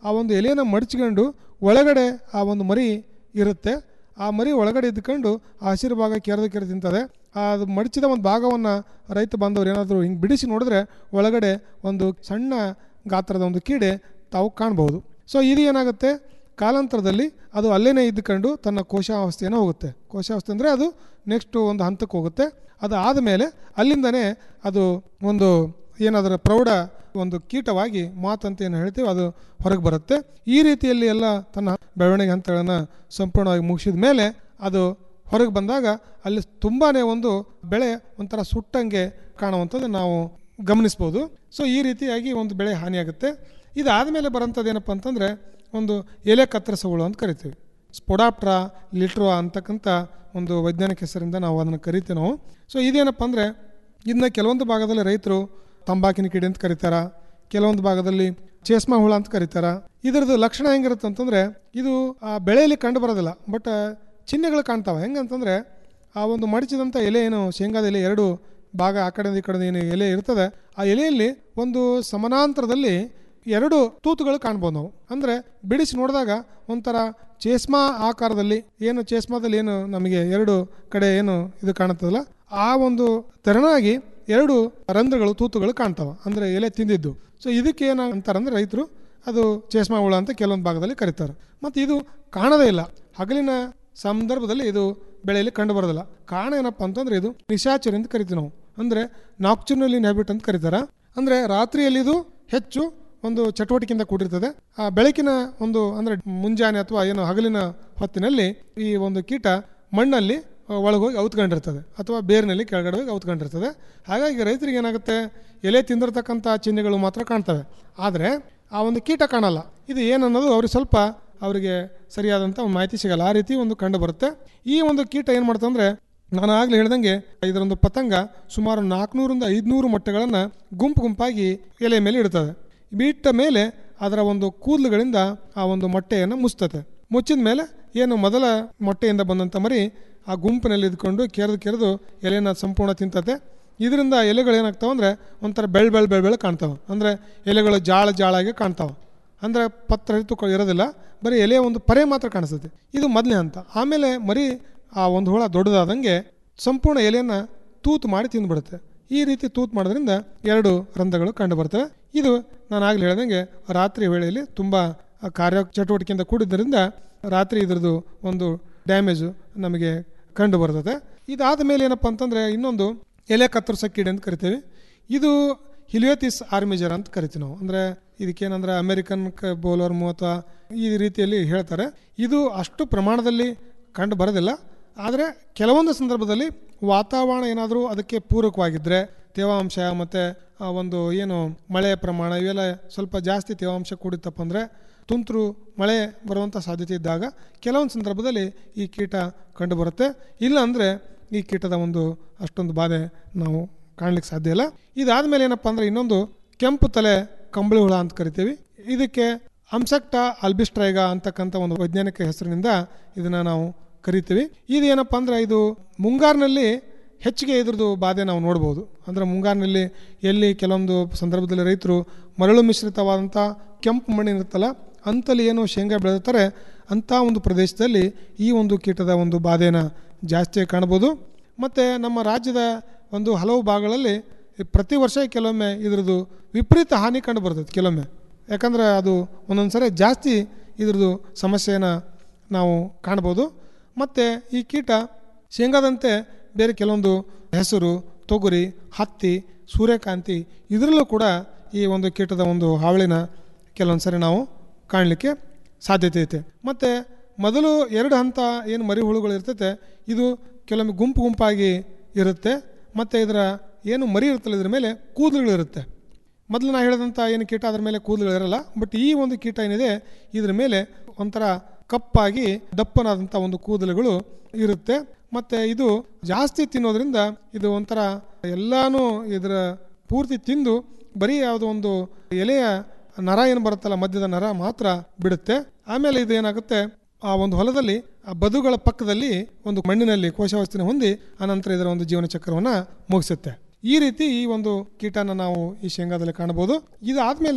[SPEAKER 18] ಆ ಒಂದು ಎಲೆಯನ್ನು ಮಡಚ್ಕೊಂಡು ಒಳಗಡೆ ಆ ಒಂದು ಮರಿ ಇರುತ್ತೆ ಆ ಮರಿ ಒಳಗಡೆ ಇದ್ಕೊಂಡು ಆ ಹಸಿರು ಭಾಗ ಕೆರೆದು ಕೆರೆ ತಿಂತದೆ ಆ ಅದು ಮಡಚಿದ ಒಂದು ಭಾಗವನ್ನು ರೈತ ಬಾಂಧವರು ಏನಾದರೂ ಹಿಂಗೆ ಬಿಡಿಸಿ ನೋಡಿದ್ರೆ ಒಳಗಡೆ ಒಂದು ಸಣ್ಣ ಗಾತ್ರದ ಒಂದು ಕೀಡೆ ತಾವು ಕಾಣ್ಬೋದು ಸೊ ಇದು ಏನಾಗುತ್ತೆ ಕಾಲಾಂತರದಲ್ಲಿ ಅದು ಅಲ್ಲೇನೇ ಇದ್ದುಕೊಂಡು ತನ್ನ ಕೋಶಾವಸ್ಥೆಯನ್ನು ಹೋಗುತ್ತೆ ಕೋಶಾವಸ್ಥೆ ಅಂದರೆ ಅದು ನೆಕ್ಸ್ಟ್ ಒಂದು ಹಂತಕ್ಕೆ ಹೋಗುತ್ತೆ ಅದು ಆದಮೇಲೆ ಅಲ್ಲಿಂದನೇ ಅದು ಒಂದು ಏನಾದರೂ ಪ್ರೌಢ ಒಂದು ಕೀಟವಾಗಿ ಮಾತಂತ ಏನು ಹೇಳ್ತೀವಿ ಅದು ಹೊರಗೆ ಬರುತ್ತೆ ಈ ರೀತಿಯಲ್ಲಿ ಎಲ್ಲ ತನ್ನ ಬೆಳವಣಿಗೆ ಹಂತಗಳನ್ನು ಸಂಪೂರ್ಣವಾಗಿ ಮುಗಿಸಿದ ಮೇಲೆ ಅದು ಹೊರಗೆ ಬಂದಾಗ ಅಲ್ಲಿ ತುಂಬಾ ಒಂದು ಬೆಳೆ ಒಂಥರ ಸುಟ್ಟಂಗೆ ಕಾಣುವಂಥದ್ದು ನಾವು ಗಮನಿಸ್ಬೋದು ಸೊ ಈ ರೀತಿಯಾಗಿ ಒಂದು ಬೆಳೆ ಹಾನಿಯಾಗುತ್ತೆ ಇದಾದಮೇಲೆ ಬರೋಂಥದ್ದು ಏನಪ್ಪ ಅಂತಂದರೆ ಒಂದು ಎಲೆ ಕತ್ತರಿಸೋ ಹುಳು ಅಂತ ಕರಿತೀವಿ ಸ್ಪೊಡಾಪ್ಟ್ರಾ ಲಿಟ್ರೋವಾ ಅಂತಕ್ಕಂಥ ಒಂದು ವೈಜ್ಞಾನಿಕ ಹೆಸರಿಂದ ನಾವು ಅದನ್ನು ಕರಿತೀವಿ ನಾವು ಸೊ ಇದೇನಪ್ಪ ಅಂದರೆ ಇದನ್ನ ಕೆಲವೊಂದು ಭಾಗದಲ್ಲಿ ರೈತರು ತಂಬಾಕಿನ ಕಿಡಿ ಅಂತ ಕರೀತಾರ ಕೆಲವೊಂದು ಭಾಗದಲ್ಲಿ ಚೇಸ್ಮಾ ಹುಳ ಅಂತ ಕರೀತಾರ ಇದರದ್ದು ಲಕ್ಷಣ ಹೆಂಗಿರುತ್ತೆ ಅಂತಂದರೆ ಇದು ಆ ಬೆಳೆಯಲ್ಲಿ ಕಂಡು ಬರೋದಿಲ್ಲ ಬಟ್ ಚಿಹ್ನೆಗಳು ಕಾಣ್ತಾವೆ ಹೆಂಗಂತಂದರೆ ಆ ಒಂದು ಮಡಚಿದಂಥ ಎಲೆ ಏನು ಶೇಂಗಾದ ಎಲೆ ಎರಡು ಭಾಗ ಆ ಕಡೆಯಿಂದ ಈ ಕಡೆ ಏನು ಎಲೆ ಇರ್ತದೆ ಆ ಎಲೆಯಲ್ಲಿ ಒಂದು ಸಮಾನಾಂತರದಲ್ಲಿ ಎರಡು ತೂತುಗಳು ಕಾಣ್ಬೋದು ನಾವು ಅಂದರೆ ಬಿಡಿಸಿ ನೋಡಿದಾಗ ಒಂಥರ ಚೇಸ್ಮಾ ಆಕಾರದಲ್ಲಿ ಏನು ಚೇಸ್ಮಾದಲ್ಲಿ ಏನು ನಮಗೆ ಎರಡು ಕಡೆ ಏನು ಇದು ಕಾಣುತ್ತದಲ್ಲ ಆ ಒಂದು ತೆರನಾಗಿ ಎರಡು ರಂಧ್ರಗಳು ತೂತುಗಳು ಕಾಣ್ತಾವೆ ಅಂದರೆ ಎಲೆ ತಿಂದಿದ್ದು ಸೊ ಇದಕ್ಕೆ ಏನು ಅಂತಾರಂದ್ರೆ ರೈತರು ಅದು ಚೇಸ್ಮಾ ಹುಳ ಅಂತ ಕೆಲವೊಂದು ಭಾಗದಲ್ಲಿ ಕರೀತಾರೆ ಮತ್ತು ಇದು ಕಾಣದೇ ಇಲ್ಲ ಹಗಲಿನ ಸಂದರ್ಭದಲ್ಲಿ ಇದು ಬೆಳೆಯಲ್ಲಿ ಕಂಡು ಬರೋದಿಲ್ಲ ಕಾರಣ ಏನಪ್ಪ ಅಂತಂದ್ರೆ ಇದು ನಿಶಾಚರಿ ಅಂತ ಕರಿತೀವಿ ನಾವು ಅಂದರೆ ನಾಕ್ಚುನಲ್ಲಿ ಹ್ಯಾಬಿಟ್ ಅಂತ ಕರೀತಾರೆ ಅಂದರೆ ರಾತ್ರಿಯಲ್ಲಿ ಇದು ಹೆಚ್ಚು ಒಂದು ಚಟುವಟಿಕೆಯಿಂದ ಕೂಡಿರ್ತದೆ ಆ ಬೆಳಕಿನ ಒಂದು ಅಂದರೆ ಮುಂಜಾನೆ ಅಥವಾ ಏನು ಹಗಲಿನ ಹೊತ್ತಿನಲ್ಲಿ ಈ ಒಂದು ಕೀಟ ಮಣ್ಣಲ್ಲಿ ಒಳಗೋಗಿ ಔತ್ಕೊಂಡಿರ್ತದೆ ಅಥವಾ ಬೇರಿನಲ್ಲಿ ಕೆಳಗಡೆ ಹೋಗಿ ಔತ್ಕೊಂಡಿರ್ತದೆ ಹಾಗಾಗಿ ರೈತರಿಗೆ ಏನಾಗುತ್ತೆ ಎಲೆ ತಿಂದಿರ್ತಕ್ಕಂಥ ಚಿಹ್ನೆಗಳು ಮಾತ್ರ ಕಾಣ್ತವೆ ಆದರೆ ಆ ಒಂದು ಕೀಟ ಕಾಣಲ್ಲ ಇದು ಏನನ್ನೋದು ಅವ್ರಿಗೆ ಸ್ವಲ್ಪ ಅವರಿಗೆ ಸರಿಯಾದಂಥ ಒಂದು ಮಾಹಿತಿ ಸಿಗಲ್ಲ ಆ ರೀತಿ ಒಂದು ಕಂಡು ಬರುತ್ತೆ ಈ ಒಂದು ಕೀಟ ಏನು ಮಾಡ್ತಂದ್ರೆ ನಾನು ಆಗಲೇ ಹೇಳ್ದಂಗೆ ಇದರೊಂದು ಪತಂಗ ಸುಮಾರು ನಾಲ್ಕುನೂರಿಂದ ಐದುನೂರು ಮೊಟ್ಟೆಗಳನ್ನು ಗುಂಪು ಗುಂಪಾಗಿ ಎಲೆ ಮೇಲೆ ಇಡ್ತದೆ ಬಿಟ್ಟ ಮೇಲೆ ಅದರ ಒಂದು ಕೂದಲುಗಳಿಂದ ಆ ಒಂದು ಮೊಟ್ಟೆಯನ್ನು ಮುಚ್ತತೆ ಮುಚ್ಚಿದ ಮೇಲೆ ಏನು ಮೊದಲ ಮೊಟ್ಟೆಯಿಂದ ಬಂದಂಥ ಮರಿ ಆ ಗುಂಪಿನಲ್ಲಿ ಇದ್ಕೊಂಡು ಕೆರೆದು ಕೆರೆದು ಎಲೆನ ಸಂಪೂರ್ಣ ತಿಂತತೆ ಇದರಿಂದ ಎಲೆಗಳು ಏನಾಗ್ತಾವೆ ಅಂದರೆ ಒಂಥರ ಬೆಳ್ ಬೆಳ್ ಬೆಳ್ ಬೆಳೆ ಕಾಣ್ತಾವೆ ಅಂದರೆ ಎಲೆಗಳು ಜಾಳ ಜಾಳಾಗಿ ಕಾಣ್ತಾವೆ ಅಂದರೆ ಪತ್ರ ಹಿಡಿತು ಇರೋದಿಲ್ಲ ಬರೀ ಎಲೆಯ ಒಂದು ಪರೆ ಮಾತ್ರ ಕಾಣಿಸ್ತದೆ ಇದು ಮೊದಲನೇ ಹಂತ ಆಮೇಲೆ ಮರಿ ಆ ಒಂದು ಹುಳ ದೊಡ್ಡದಾದಂಗೆ ಸಂಪೂರ್ಣ ಎಲೆಯನ್ನು ತೂತು ಮಾಡಿ ತಿಂದ್ಬಿಡುತ್ತೆ ಈ ರೀತಿ ತೂತು ಮಾಡೋದ್ರಿಂದ ಎರಡು ರಂಧ್ರಗಳು ಕಂಡು ಬರ್ತವೆ ಇದು ನಾನು ಆಗಲೇ ಹೇಳ್ದಂಗೆ ರಾತ್ರಿ ವೇಳೆಯಲ್ಲಿ ತುಂಬ ಕಾರ್ಯ ಚಟುವಟಿಕೆಯಿಂದ ಕೂಡಿದ್ದರಿಂದ ರಾತ್ರಿ ಇದ್ರದ್ದು ಒಂದು ಡ್ಯಾಮೇಜು ನಮಗೆ ಕಂಡು ಬರ್ತದೆ ಇದಾದ ಮೇಲೆ ಏನಪ್ಪ ಅಂತಂದರೆ ಇನ್ನೊಂದು ಎಲೆ ಕತ್ತರಿಸೋ ಕೀಡೆ ಅಂತ ಕರಿತೀವಿ ಇದು ಹಿಲಿಯೋತಿಸ್ ಆರ್ಮಿಜರ್ ಅಂತ ಕರಿತೀವಿ ನಾವು ಅಂದರೆ ಇದಕ್ಕೇನಂದ್ರೆ ಅಮೆರಿಕನ್ ಕ ಬೋಲರ್ಮು ಅಥವಾ ಈ ರೀತಿಯಲ್ಲಿ ಹೇಳ್ತಾರೆ ಇದು ಅಷ್ಟು ಪ್ರಮಾಣದಲ್ಲಿ ಕಂಡು ಬರೋದಿಲ್ಲ ಆದರೆ ಕೆಲವೊಂದು ಸಂದರ್ಭದಲ್ಲಿ ವಾತಾವರಣ ಏನಾದರೂ ಅದಕ್ಕೆ ಪೂರಕವಾಗಿದ್ದರೆ ತೇವಾಂಶ ಮತ್ತು ಒಂದು ಏನು ಮಳೆಯ ಪ್ರಮಾಣ ಇವೆಲ್ಲ ಸ್ವಲ್ಪ ಜಾಸ್ತಿ ತೇವಾಂಶ ಕೂಡಿತ್ತಪ್ಪ ಅಂದರೆ ತುಂತುರು ಮಳೆ ಬರುವಂಥ ಸಾಧ್ಯತೆ ಇದ್ದಾಗ ಕೆಲವೊಂದು ಸಂದರ್ಭದಲ್ಲಿ ಈ ಕೀಟ ಕಂಡು ಬರುತ್ತೆ ಇಲ್ಲ ಅಂದರೆ ಈ ಕೀಟದ ಒಂದು ಅಷ್ಟೊಂದು ಬಾಧೆ ನಾವು ಕಾಣಲಿಕ್ಕೆ ಸಾಧ್ಯ ಇಲ್ಲ ಇದಾದಮೇಲೆ ಏನಪ್ಪ ಅಂದರೆ ಇನ್ನೊಂದು ಕೆಂಪು ತಲೆ ಕಂಬಳಿ ಹುಳ ಅಂತ ಕರಿತೀವಿ ಇದಕ್ಕೆ ಅಂಸೆಕ್ಟ ಅಲ್ಬಿಸ್ಟ್ರೈಗ ಅಂತಕ್ಕಂಥ ಒಂದು ವೈಜ್ಞಾನಿಕ ಹೆಸರಿನಿಂದ ಇದನ್ನು ನಾವು ಕರಿತೀವಿ ಇದು ಏನಪ್ಪ ಅಂದರೆ ಇದು ಮುಂಗಾರಿನಲ್ಲಿ ಹೆಚ್ಚಿಗೆ ಇದ್ರದ್ದು ಬಾಧೆ ನಾವು ನೋಡ್ಬೋದು ಅಂದರೆ ಮುಂಗಾರಿನಲ್ಲಿ ಎಲ್ಲಿ ಕೆಲವೊಂದು ಸಂದರ್ಭದಲ್ಲಿ ರೈತರು ಮರಳು ಮಿಶ್ರಿತವಾದಂಥ ಕೆಂಪು ಮಣ್ಣಿರುತ್ತಲ್ಲ ಅಂತಲ್ಲಿ ಏನು ಶೇಂಗಾ ಬೆಳೆದಿರ್ತಾರೆ ಅಂಥ ಒಂದು ಪ್ರದೇಶದಲ್ಲಿ ಈ ಒಂದು ಕೀಟದ ಒಂದು ಬಾಧೆನ ಜಾಸ್ತಿ ಕಾಣ್ಬೋದು ಮತ್ತು ನಮ್ಮ ರಾಜ್ಯದ ಒಂದು ಹಲವು ಭಾಗಗಳಲ್ಲಿ ಪ್ರತಿ ವರ್ಷ ಕೆಲವೊಮ್ಮೆ ಇದ್ರದ್ದು ವಿಪರೀತ ಹಾನಿ ಕಂಡು ಬರ್ತದೆ ಕೆಲವೊಮ್ಮೆ ಯಾಕಂದರೆ ಅದು ಒಂದೊಂದು ಸರಿ ಜಾಸ್ತಿ ಇದ್ರದ್ದು ಸಮಸ್ಯೆಯನ್ನು ನಾವು ಕಾಣ್ಬೋದು ಮತ್ತು ಈ ಕೀಟ ಶೇಂಗಾದಂತೆ ಬೇರೆ ಕೆಲವೊಂದು ಹೆಸರು ತೊಗರಿ ಹತ್ತಿ ಸೂರ್ಯಕಾಂತಿ ಇದರಲ್ಲೂ ಕೂಡ ಈ ಒಂದು ಕೀಟದ ಒಂದು ಹಾವಳಿನ ಕೆಲವೊಂದು ಸರಿ ನಾವು ಕಾಣಲಿಕ್ಕೆ ಸಾಧ್ಯತೆ ಐತೆ ಮತ್ತು ಮೊದಲು ಎರಡು ಹಂತ ಏನು ಮರಿ ಹುಳುಗಳು ಇರ್ತೈತೆ ಇದು ಕೆಲವೊಮ್ಮೆ ಗುಂಪು ಗುಂಪಾಗಿ ಇರುತ್ತೆ ಮತ್ತು ಇದರ ಏನು ಮರಿ ಇರುತ್ತಲ್ಲ ಇದ್ರ ಮೇಲೆ ಕೂದಲುಗಳಿರುತ್ತೆ ಮೊದಲು ನಾ ಹೇಳಿದಂಥ ಏನು ಕೀಟ ಅದ್ರ ಮೇಲೆ ಕೂದಲು ಇರಲ್ಲ ಬಟ್ ಈ ಒಂದು ಕೀಟ ಏನಿದೆ ಇದ್ರ ಮೇಲೆ ಒಂಥರ ಕಪ್ಪಾಗಿ ದಪ್ಪನಾದಂಥ ಒಂದು ಕೂದಲುಗಳು ಇರುತ್ತೆ ಮತ್ತು ಇದು ಜಾಸ್ತಿ ತಿನ್ನೋದ್ರಿಂದ ಇದು ಒಂಥರ ಎಲ್ಲಾನು ಇದರ ಪೂರ್ತಿ ತಿಂದು ಬರೀ ಯಾವುದೋ ಒಂದು ಎಲೆಯ ನರ ಏನು ಬರುತ್ತಲ್ಲ ಮಧ್ಯದ ನರ ಮಾತ್ರ ಬಿಡುತ್ತೆ ಆಮೇಲೆ ಇದು ಏನಾಗುತ್ತೆ ಆ ಒಂದು ಹೊಲದಲ್ಲಿ ಆ ಬದುಗಳ ಪಕ್ಕದಲ್ಲಿ ಒಂದು ಮಣ್ಣಿನಲ್ಲಿ ಕೋಶಾವಸ್ಥೆನ ಹೊಂದಿ ಅನಂತರ ಇದರ ಒಂದು ಜೀವನ ಚಕ್ರವನ್ನು ಮುಗಿಸುತ್ತೆ ಈ ರೀತಿ ಈ ಒಂದು ಕೀಟನ ನಾವು ಈ ಶೇಂಗಾದಲ್ಲಿ ಕಾಣಬಹುದು ಇದಾದ್ಮೇಲೆ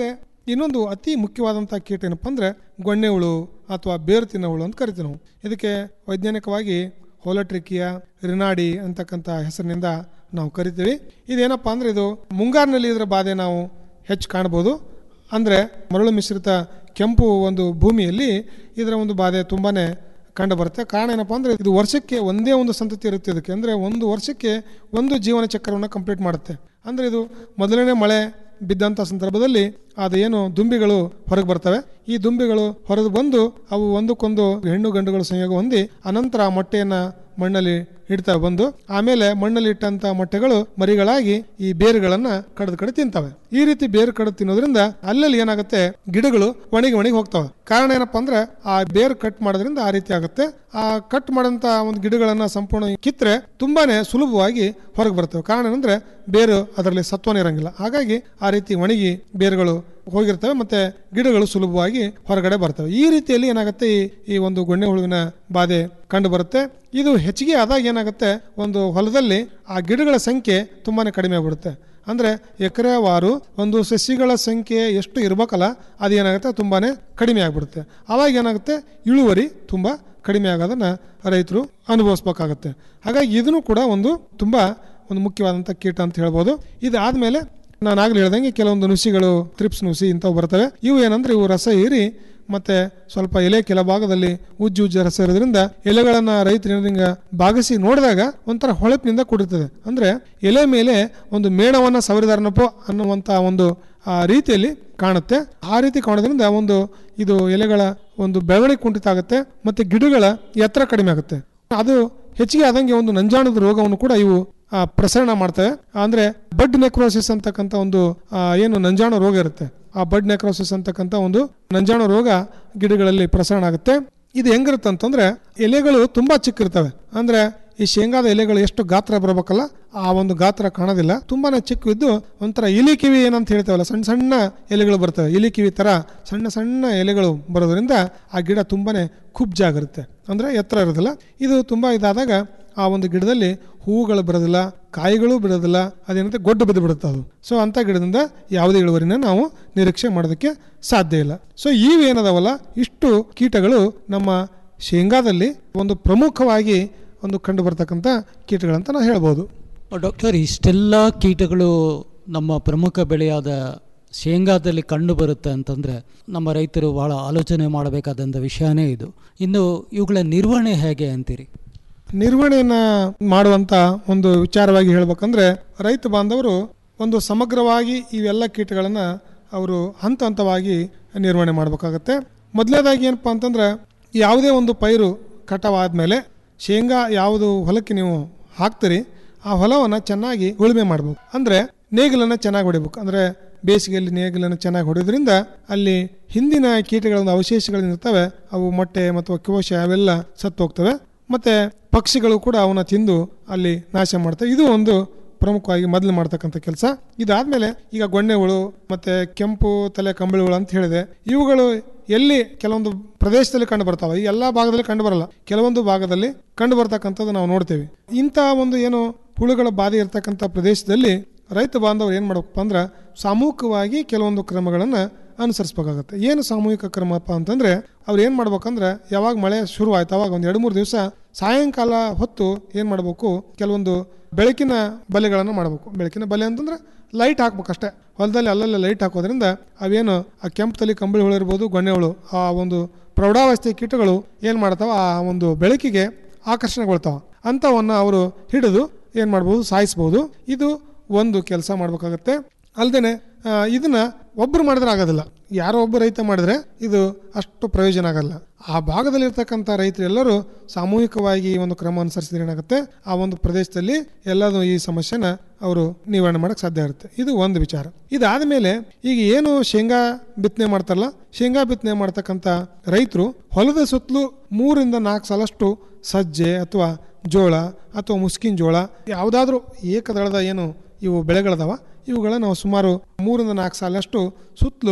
[SPEAKER 18] ಇನ್ನೊಂದು ಅತಿ ಮುಖ್ಯವಾದಂಥ ಕೀಟ ಏನಪ್ಪ ಅಂದರೆ ಗೊಣ್ಣೆ ಹುಳು ಅಥವಾ ಬೇರು ತಿನ್ನೋ ಹುಳು ಅಂತ ಕರಿತೀವಿ ನಾವು ಇದಕ್ಕೆ ವೈಜ್ಞಾನಿಕವಾಗಿ ಹೋಲಟ್ರಿಕಿಯಾ ರಿನಾಡಿ ಅಂತಕ್ಕಂಥ ಹೆಸರಿನಿಂದ ನಾವು ಕರಿತೀವಿ ಇದೇನಪ್ಪ ಅಂದರೆ ಇದು ಮುಂಗಾರಿನಲ್ಲಿ ಇದರ ಬಾಧೆ ನಾವು ಹೆಚ್ಚು ಕಾಣ್ಬೋದು ಅಂದರೆ ಮರಳು ಮಿಶ್ರಿತ ಕೆಂಪು ಒಂದು ಭೂಮಿಯಲ್ಲಿ ಇದರ ಒಂದು ಬಾಧೆ ತುಂಬಾ ಕಂಡು ಬರುತ್ತೆ ಕಾರಣ ಏನಪ್ಪ ಅಂದರೆ ಇದು ವರ್ಷಕ್ಕೆ ಒಂದೇ ಒಂದು ಸಂತತಿ ಇರುತ್ತೆ ಇದಕ್ಕೆ ಅಂದರೆ ಒಂದು ವರ್ಷಕ್ಕೆ ಒಂದು ಜೀವನ ಚಕ್ರವನ್ನು ಕಂಪ್ಲೀಟ್ ಮಾಡುತ್ತೆ ಅಂದರೆ ಇದು ಮೊದಲನೇ ಮಳೆ ಬಿದ್ದಂಥ ಸಂದರ್ಭದಲ್ಲಿ ಅದು ಏನು ದುಂಬಿಗಳು ಹೊರಗೆ ಬರ್ತವೆ ಈ ದುಂಬಿಗಳು ಹೊರಗೆ ಬಂದು ಅವು ಒಂದಕ್ಕೊಂದು ಹೆಣ್ಣು ಗಂಡುಗಳು ಸಂಯೋಗ ಹೊಂದಿ ಅನಂತರ ಆ ಮೊಟ್ಟೆಯನ್ನು ಮಣ್ಣಲ್ಲಿ ಇಡ್ತವೆ ಬಂದು ಆಮೇಲೆ ಮಣ್ಣಲ್ಲಿ ಇಟ್ಟಂತ ಮೊಟ್ಟೆಗಳು ಮರಿಗಳಾಗಿ ಈ ಬೇರುಗಳನ್ನ ಕಡ್ದು ಕಡೆ ತಿಂತವೆ ಈ ರೀತಿ ಬೇರು ಕಡ್ದು ತಿನ್ನೋದ್ರಿಂದ ಅಲ್ಲಲ್ಲಿ ಏನಾಗುತ್ತೆ ಗಿಡಗಳು ಒಣಗಿ ಒಣಗಿ ಹೋಗ್ತವೆ ಕಾರಣ ಏನಪ್ಪಾ ಅಂದ್ರೆ ಆ ಬೇರು ಕಟ್ ಮಾಡೋದ್ರಿಂದ ಆ ರೀತಿ ಆಗುತ್ತೆ ಆ ಕಟ್ ಮಾಡಂತ ಒಂದು ಗಿಡಗಳನ್ನ ಸಂಪೂರ್ಣ ಕಿತ್ತರೆ ತುಂಬಾನೇ ಸುಲಭವಾಗಿ ಹೊರಗೆ ಬರ್ತವೆ ಕಾರಣ ಏನಂದ್ರೆ ಬೇರು ಅದರಲ್ಲಿ ಸತ್ವನೇ ಇರಂಗಿಲ್ಲ ಹಾಗಾಗಿ ಆ ರೀತಿ ಒಣಗಿ ಬೇರುಗಳು ಹೋಗಿರ್ತವೆ ಮತ್ತೆ ಗಿಡಗಳು ಸುಲಭವಾಗಿ ಹೊರಗಡೆ ಬರ್ತವೆ ಈ ರೀತಿಯಲ್ಲಿ ಏನಾಗುತ್ತೆ ಈ ಈ ಒಂದು ಗೊಣ್ಣೆ ಹುಳುವಿನ ಬಾಧೆ ಕಂಡು ಬರುತ್ತೆ ಇದು ಹೆಚ್ಚಿಗೆ ಆದಾಗ ಏನಾಗುತ್ತೆ ಒಂದು ಹೊಲದಲ್ಲಿ ಆ ಗಿಡಗಳ ಸಂಖ್ಯೆ ತುಂಬಾನೇ ಕಡಿಮೆ ಆಗ್ಬಿಡುತ್ತೆ ಅಂದ್ರೆ ಎಕರೆವಾರು ಒಂದು ಸಸಿಗಳ ಸಂಖ್ಯೆ ಎಷ್ಟು ಇರಬೇಕಲ್ಲ ಅದು ಏನಾಗುತ್ತೆ ತುಂಬಾನೇ ಕಡಿಮೆ ಆಗ್ಬಿಡುತ್ತೆ ಅವಾಗ ಏನಾಗುತ್ತೆ ಇಳುವರಿ ತುಂಬಾ ಕಡಿಮೆ ಆಗೋದನ್ನ ರೈತರು ಅನುಭವಿಸ್ಬೇಕಾಗತ್ತೆ ಹಾಗಾಗಿ ಇದನ್ನು ಕೂಡ ಒಂದು ತುಂಬಾ ಒಂದು ಮುಖ್ಯವಾದಂಥ ಕೀಟ ಅಂತ ಹೇಳ್ಬೋದು ಇದಾದ್ಮೇಲೆ ನಾನು ಆಗ್ಲೇ ಹೇಳ್ದಂಗೆ ಕೆಲವೊಂದು ನುಸಿಗಳು ತ್ರಿಪ್ಸ್ ನುಸಿ ಇಂಥವು ಬರ್ತವೆ ಇವು ಏನಂದ್ರೆ ಇವು ರಸ ಹೀರಿ ಮತ್ತೆ ಸ್ವಲ್ಪ ಎಲೆ ಕೆಲ ಭಾಗದಲ್ಲಿ ಉಜ್ಜು ಉಜ್ಜ ರಸ ಇರೋದ್ರಿಂದ ಎಲೆಗಳನ್ನ ರೈತರು ಹಿಂಗ ಬಾಗಿಸಿ ನೋಡಿದಾಗ ಒಂಥರ ಹೊಳಪಿನಿಂದ ಕೂಡಿರ್ತದೆ ಅಂದ್ರೆ ಎಲೆ ಮೇಲೆ ಒಂದು ಮೇಣವನ್ನ ಸವರಿದಾರನಪ್ಪೋ ಅನ್ನುವಂತ ಒಂದು ಆ ರೀತಿಯಲ್ಲಿ ಕಾಣುತ್ತೆ ಆ ರೀತಿ ಕಾಣೋದ್ರಿಂದ ಒಂದು ಇದು ಎಲೆಗಳ ಒಂದು ಬೆಳವಣಿಗೆ ಕುಂಠಿತ ಆಗುತ್ತೆ ಮತ್ತೆ ಗಿಡಗಳ ಎತ್ತರ ಕಡಿಮೆ ಆಗುತ್ತೆ ಅದು ಹೆಚ್ಚಿಗೆ ಆದಂಗೆ ಒಂದು ನಂಜಾಣದ ರೋಗವನ್ನು ಕೂಡ ಇವು ಆ, ಪ್ರಸರಣ ಮಾಡ್ತವೆ ಅಂದ್ರೆ ಬಡ್ ನೆಕ್ರೋಸಿಸ್ ಅಂತಕ್ಕಂಥ ಒಂದು ಆ, ಏನು ನಂಜಾಣು ರೋಗ ಇರುತ್ತೆ ಆ ಬಡ್ ನೆಕ್ರೋಸಿಸ್ ಅಂತಕ್ಕಂಥ ಒಂದು ನಂಜಾಣು ರೋಗ ಗಿಡಗಳಲ್ಲಿ ಪ್ರಸರಣ ಆಗುತ್ತೆ ಇದು ಹೆಂಗಿರುತ್ತೆ ಅಂತಂದ್ರೆ ಎಲೆಗಳು ತುಂಬಾ ಚಿಕ್ಕಿರ್ತವೆ ಅಂದ್ರೆ ಈ ಶೇಂಗಾದ ಎಲೆಗಳು ಎಷ್ಟು ಗಾತ್ರ ಬರಬೇಕಲ್ಲ ಆ ಒಂದು ಗಾತ್ರ ಕಾಣೋದಿಲ್ಲ ತುಂಬಾನೇ ಚಿಕ್ಕವಿದ್ದು ಒಂಥರ ಇಲಿ ಕಿವಿ ಏನಂತ ಹೇಳ್ತೇವಲ್ಲ ಸಣ್ಣ ಸಣ್ಣ ಎಲೆಗಳು ಬರ್ತವೆ ಇಲಿ ಕಿವಿ ತರ ಸಣ್ಣ ಸಣ್ಣ ಎಲೆಗಳು ಬರೋದ್ರಿಂದ ಆ ಗಿಡ ತುಂಬಾನೇ ಕುಬ್ಜಾಗಿರುತ್ತೆ ಅಂದ್ರೆ ಎತ್ತರ ಇರೋದಿಲ್ಲ ಇದು ತುಂಬಾ ಇದಾದಾಗ ಆ ಒಂದು ಗಿಡದಲ್ಲಿ ಹೂವುಗಳು ಬರೋದಿಲ್ಲ ಕಾಯಿಗಳು ಬಿಡೋದಿಲ್ಲ ಅದೇನಂತೆ ಗೊಡ್ಡು ಬಿದ್ದು ಬಿಡುತ್ತೆ ಅದು ಸೊ ಅಂಥ ಗಿಡದಿಂದ ಯಾವುದೇ ಇಳುವರಿನ ನಾವು ನಿರೀಕ್ಷೆ ಮಾಡೋದಕ್ಕೆ ಸಾಧ್ಯ ಇಲ್ಲ ಸೊ ಇವೇನದಾವಲ್ಲ ಇಷ್ಟು ಕೀಟಗಳು ನಮ್ಮ ಶೇಂಗಾದಲ್ಲಿ ಒಂದು ಪ್ರಮುಖವಾಗಿ ಒಂದು ಕಂಡು ಬರ್ತಕ್ಕಂಥ ಕೀಟಗಳಂತ ನಾವು ಹೇಳ್ಬೋದು
[SPEAKER 17] ಡಾಕ್ಟರ್ ಇಷ್ಟೆಲ್ಲ ಕೀಟಗಳು ನಮ್ಮ ಪ್ರಮುಖ ಬೆಳೆಯಾದ ಶೇಂಗಾದಲ್ಲಿ ಕಂಡು ಬರುತ್ತೆ ಅಂತಂದರೆ ನಮ್ಮ ರೈತರು ಭಾಳ ಆಲೋಚನೆ ಮಾಡಬೇಕಾದಂಥ ವಿಷಯನೇ ಇದು ಇನ್ನು ಇವುಗಳ ನಿರ್ವಹಣೆ ಹೇಗೆ ಅಂತೀರಿ
[SPEAKER 18] ನಿರ್ವಹಣೆಯನ್ನ ಮಾಡುವಂತ ಒಂದು ವಿಚಾರವಾಗಿ ಹೇಳ್ಬೇಕಂದ್ರೆ ರೈತ ಬಾಂಧವರು ಒಂದು ಸಮಗ್ರವಾಗಿ ಇವೆಲ್ಲ ಕೀಟಗಳನ್ನ ಅವರು ಹಂತ ಹಂತವಾಗಿ ನಿರ್ವಹಣೆ ಮಾಡಬೇಕಾಗತ್ತೆ ಮೊದಲನೇದಾಗಿ ಏನಪ್ಪಾ ಅಂತಂದ್ರೆ ಯಾವುದೇ ಒಂದು ಪೈರು ಕಟಾವಾದ್ಮೇಲೆ ಶೇಂಗಾ ಯಾವುದು ಹೊಲಕ್ಕೆ ನೀವು ಹಾಕ್ತೀರಿ ಆ ಹೊಲವನ್ನು ಚೆನ್ನಾಗಿ ಉಳುಮೆ ಮಾಡಬೇಕು ಅಂದ್ರೆ ನೇಗಿಲನ್ನು ಚೆನ್ನಾಗಿ ಹೊಡಿಬೇಕು ಅಂದ್ರೆ ಬೇಸಿಗೆಯಲ್ಲಿ ನೇಗಿಲನ್ನು ಚೆನ್ನಾಗಿ ಹೊಡೆಯೋದ್ರಿಂದ ಅಲ್ಲಿ ಹಿಂದಿನ ಕೀಟಗಳ ಒಂದು ಅವಶೇಷಗಳೇನಿರ್ತವೆ ಅವು ಮೊಟ್ಟೆ ಮತ್ತು ಕೋಶ ಅವೆಲ್ಲ ಸತ್ತು ಹೋಗ್ತವೆ ಮತ್ತೆ ಪಕ್ಷಿಗಳು ಕೂಡ ಅವನ್ನ ತಿಂದು ಅಲ್ಲಿ ನಾಶ ಮಾಡ್ತವೆ ಇದು ಒಂದು ಪ್ರಮುಖವಾಗಿ ಮೊದಲು ಮಾಡ್ತಕ್ಕಂಥ ಕೆಲಸ ಇದಾದ್ಮೇಲೆ ಈಗ ಗೊಣ್ಣೆ ಹುಳು ಮತ್ತೆ ಕೆಂಪು ತಲೆ ಕಂಬಳಿ ಹುಳು ಅಂತ ಹೇಳಿದೆ ಇವುಗಳು ಎಲ್ಲಿ ಕೆಲವೊಂದು ಪ್ರದೇಶದಲ್ಲಿ ಕಂಡು ಬರ್ತಾವೆ ಈ ಎಲ್ಲಾ ಭಾಗದಲ್ಲಿ ಕಂಡು ಬರಲ್ಲ ಕೆಲವೊಂದು ಭಾಗದಲ್ಲಿ ಕಂಡು ಬರ್ತಕ್ಕಂಥದ್ದು ನಾವು ನೋಡ್ತೇವೆ ಇಂಥ ಒಂದು ಏನು ಹುಳುಗಳ ಬಾಧೆ ಇರತಕ್ಕಂಥ ಪ್ರದೇಶದಲ್ಲಿ ರೈತ ಬಾಂಧವರು ಏನು ಮಾಡ್ಬೇಕಪ್ಪ ಅಂದ್ರೆ ಸಾಮೂಹಿಕವಾಗಿ ಕೆಲವೊಂದು ಕ್ರಮಗಳನ್ನು ಅನುಸರಿಸ್ಬೇಕಾಗತ್ತೆ ಏನು ಸಾಮೂಹಿಕ ಕ್ರಮಪ್ಪ ಅಂತಂದ್ರೆ ಅವ್ರು ಏನು ಮಾಡ್ಬೇಕಂದ್ರೆ ಯಾವಾಗ ಮಳೆ ಶುರು ಆಯ್ತು ಅವಾಗ ಒಂದು ಎರಡು ಮೂರು ದಿವಸ ಸಾಯಂಕಾಲ ಹೊತ್ತು ಏನು ಮಾಡಬೇಕು ಕೆಲವೊಂದು ಬೆಳಕಿನ ಬಲೆಗಳನ್ನು ಮಾಡಬೇಕು ಬೆಳಕಿನ ಬಲೆ ಅಂತಂದ್ರೆ ಲೈಟ್ ಹಾಕ್ಬೇಕಷ್ಟೇ ಹೊಲದಲ್ಲಿ ಅಲ್ಲಲ್ಲಿ ಲೈಟ್ ಹಾಕೋದ್ರಿಂದ ಅವೇನು ಆ ಕೆಂಪು ತಲೆ ಕಂಬಳಿ ಹುಳು ಇರ್ಬೋದು ಗೊಣ್ಣೆ ಹುಳು ಆ ಒಂದು ಪ್ರೌಢಾವಸ್ಥೆ ಕೀಟಗಳು ಏನು ಮಾಡ್ತಾವ ಆ ಒಂದು ಬೆಳಕಿಗೆ ಆಕರ್ಷಣೆಗೊಳ್ತಾವ ಅಂಥವನ್ನ ಅವರು ಹಿಡಿದು ಏನು ಮಾಡ್ಬೋದು ಸಾಯಿಸ್ಬೋದು ಇದು ಒಂದು ಕೆಲಸ ಮಾಡ್ಬೇಕಾಗತ್ತೆ ಅಲ್ಲದೆ ಇದನ್ನ ಒಬ್ಬರು ಮಾಡಿದ್ರೆ ಆಗೋದಿಲ್ಲ ಯಾರೋ ಒಬ್ಬ ರೈತ ಮಾಡಿದ್ರೆ ಇದು ಅಷ್ಟು ಪ್ರಯೋಜನ ಆಗಲ್ಲ ಆ ಭಾಗದಲ್ಲಿರ್ತಕ್ಕಂಥ ರೈತರು ಎಲ್ಲರೂ ಸಾಮೂಹಿಕವಾಗಿ ಈ ಒಂದು ಕ್ರಮ ಅನುಸರಿಸಿದ್ರೆ ಏನಾಗುತ್ತೆ ಆ ಒಂದು ಪ್ರದೇಶದಲ್ಲಿ ಎಲ್ಲದೂ ಈ ಸಮಸ್ಯೆನ ಅವರು ನಿವಾರಣೆ ಮಾಡಕ್ ಸಾಧ್ಯ ಇರುತ್ತೆ ಇದು ಒಂದು ವಿಚಾರ ಇದಾದ ಮೇಲೆ ಈಗ ಏನು ಶೇಂಗಾ ಬಿತ್ತನೆ ಮಾಡ್ತಾರಲ್ಲ ಶೇಂಗಾ ಬಿತ್ತನೆ ಮಾಡ್ತಕ್ಕಂಥ ರೈತರು ಹೊಲದ ಸುತ್ತಲೂ ಮೂರಿಂದ ನಾಲ್ಕು ಸಲಷ್ಟು ಸಜ್ಜೆ ಅಥವಾ ಜೋಳ ಅಥವಾ ಮುಸ್ಕಿನ ಜೋಳ ಯಾವುದಾದ್ರೂ ಏಕದಳದ ಏನು ಇವು ಬೆಳೆಗಳದಾವ ಇವುಗಳ ನಾವು ಸುಮಾರು ಮೂರಿಂದ ನಾಲ್ಕು ಸಾಲಷ್ಟು ಸುತ್ತಲೂ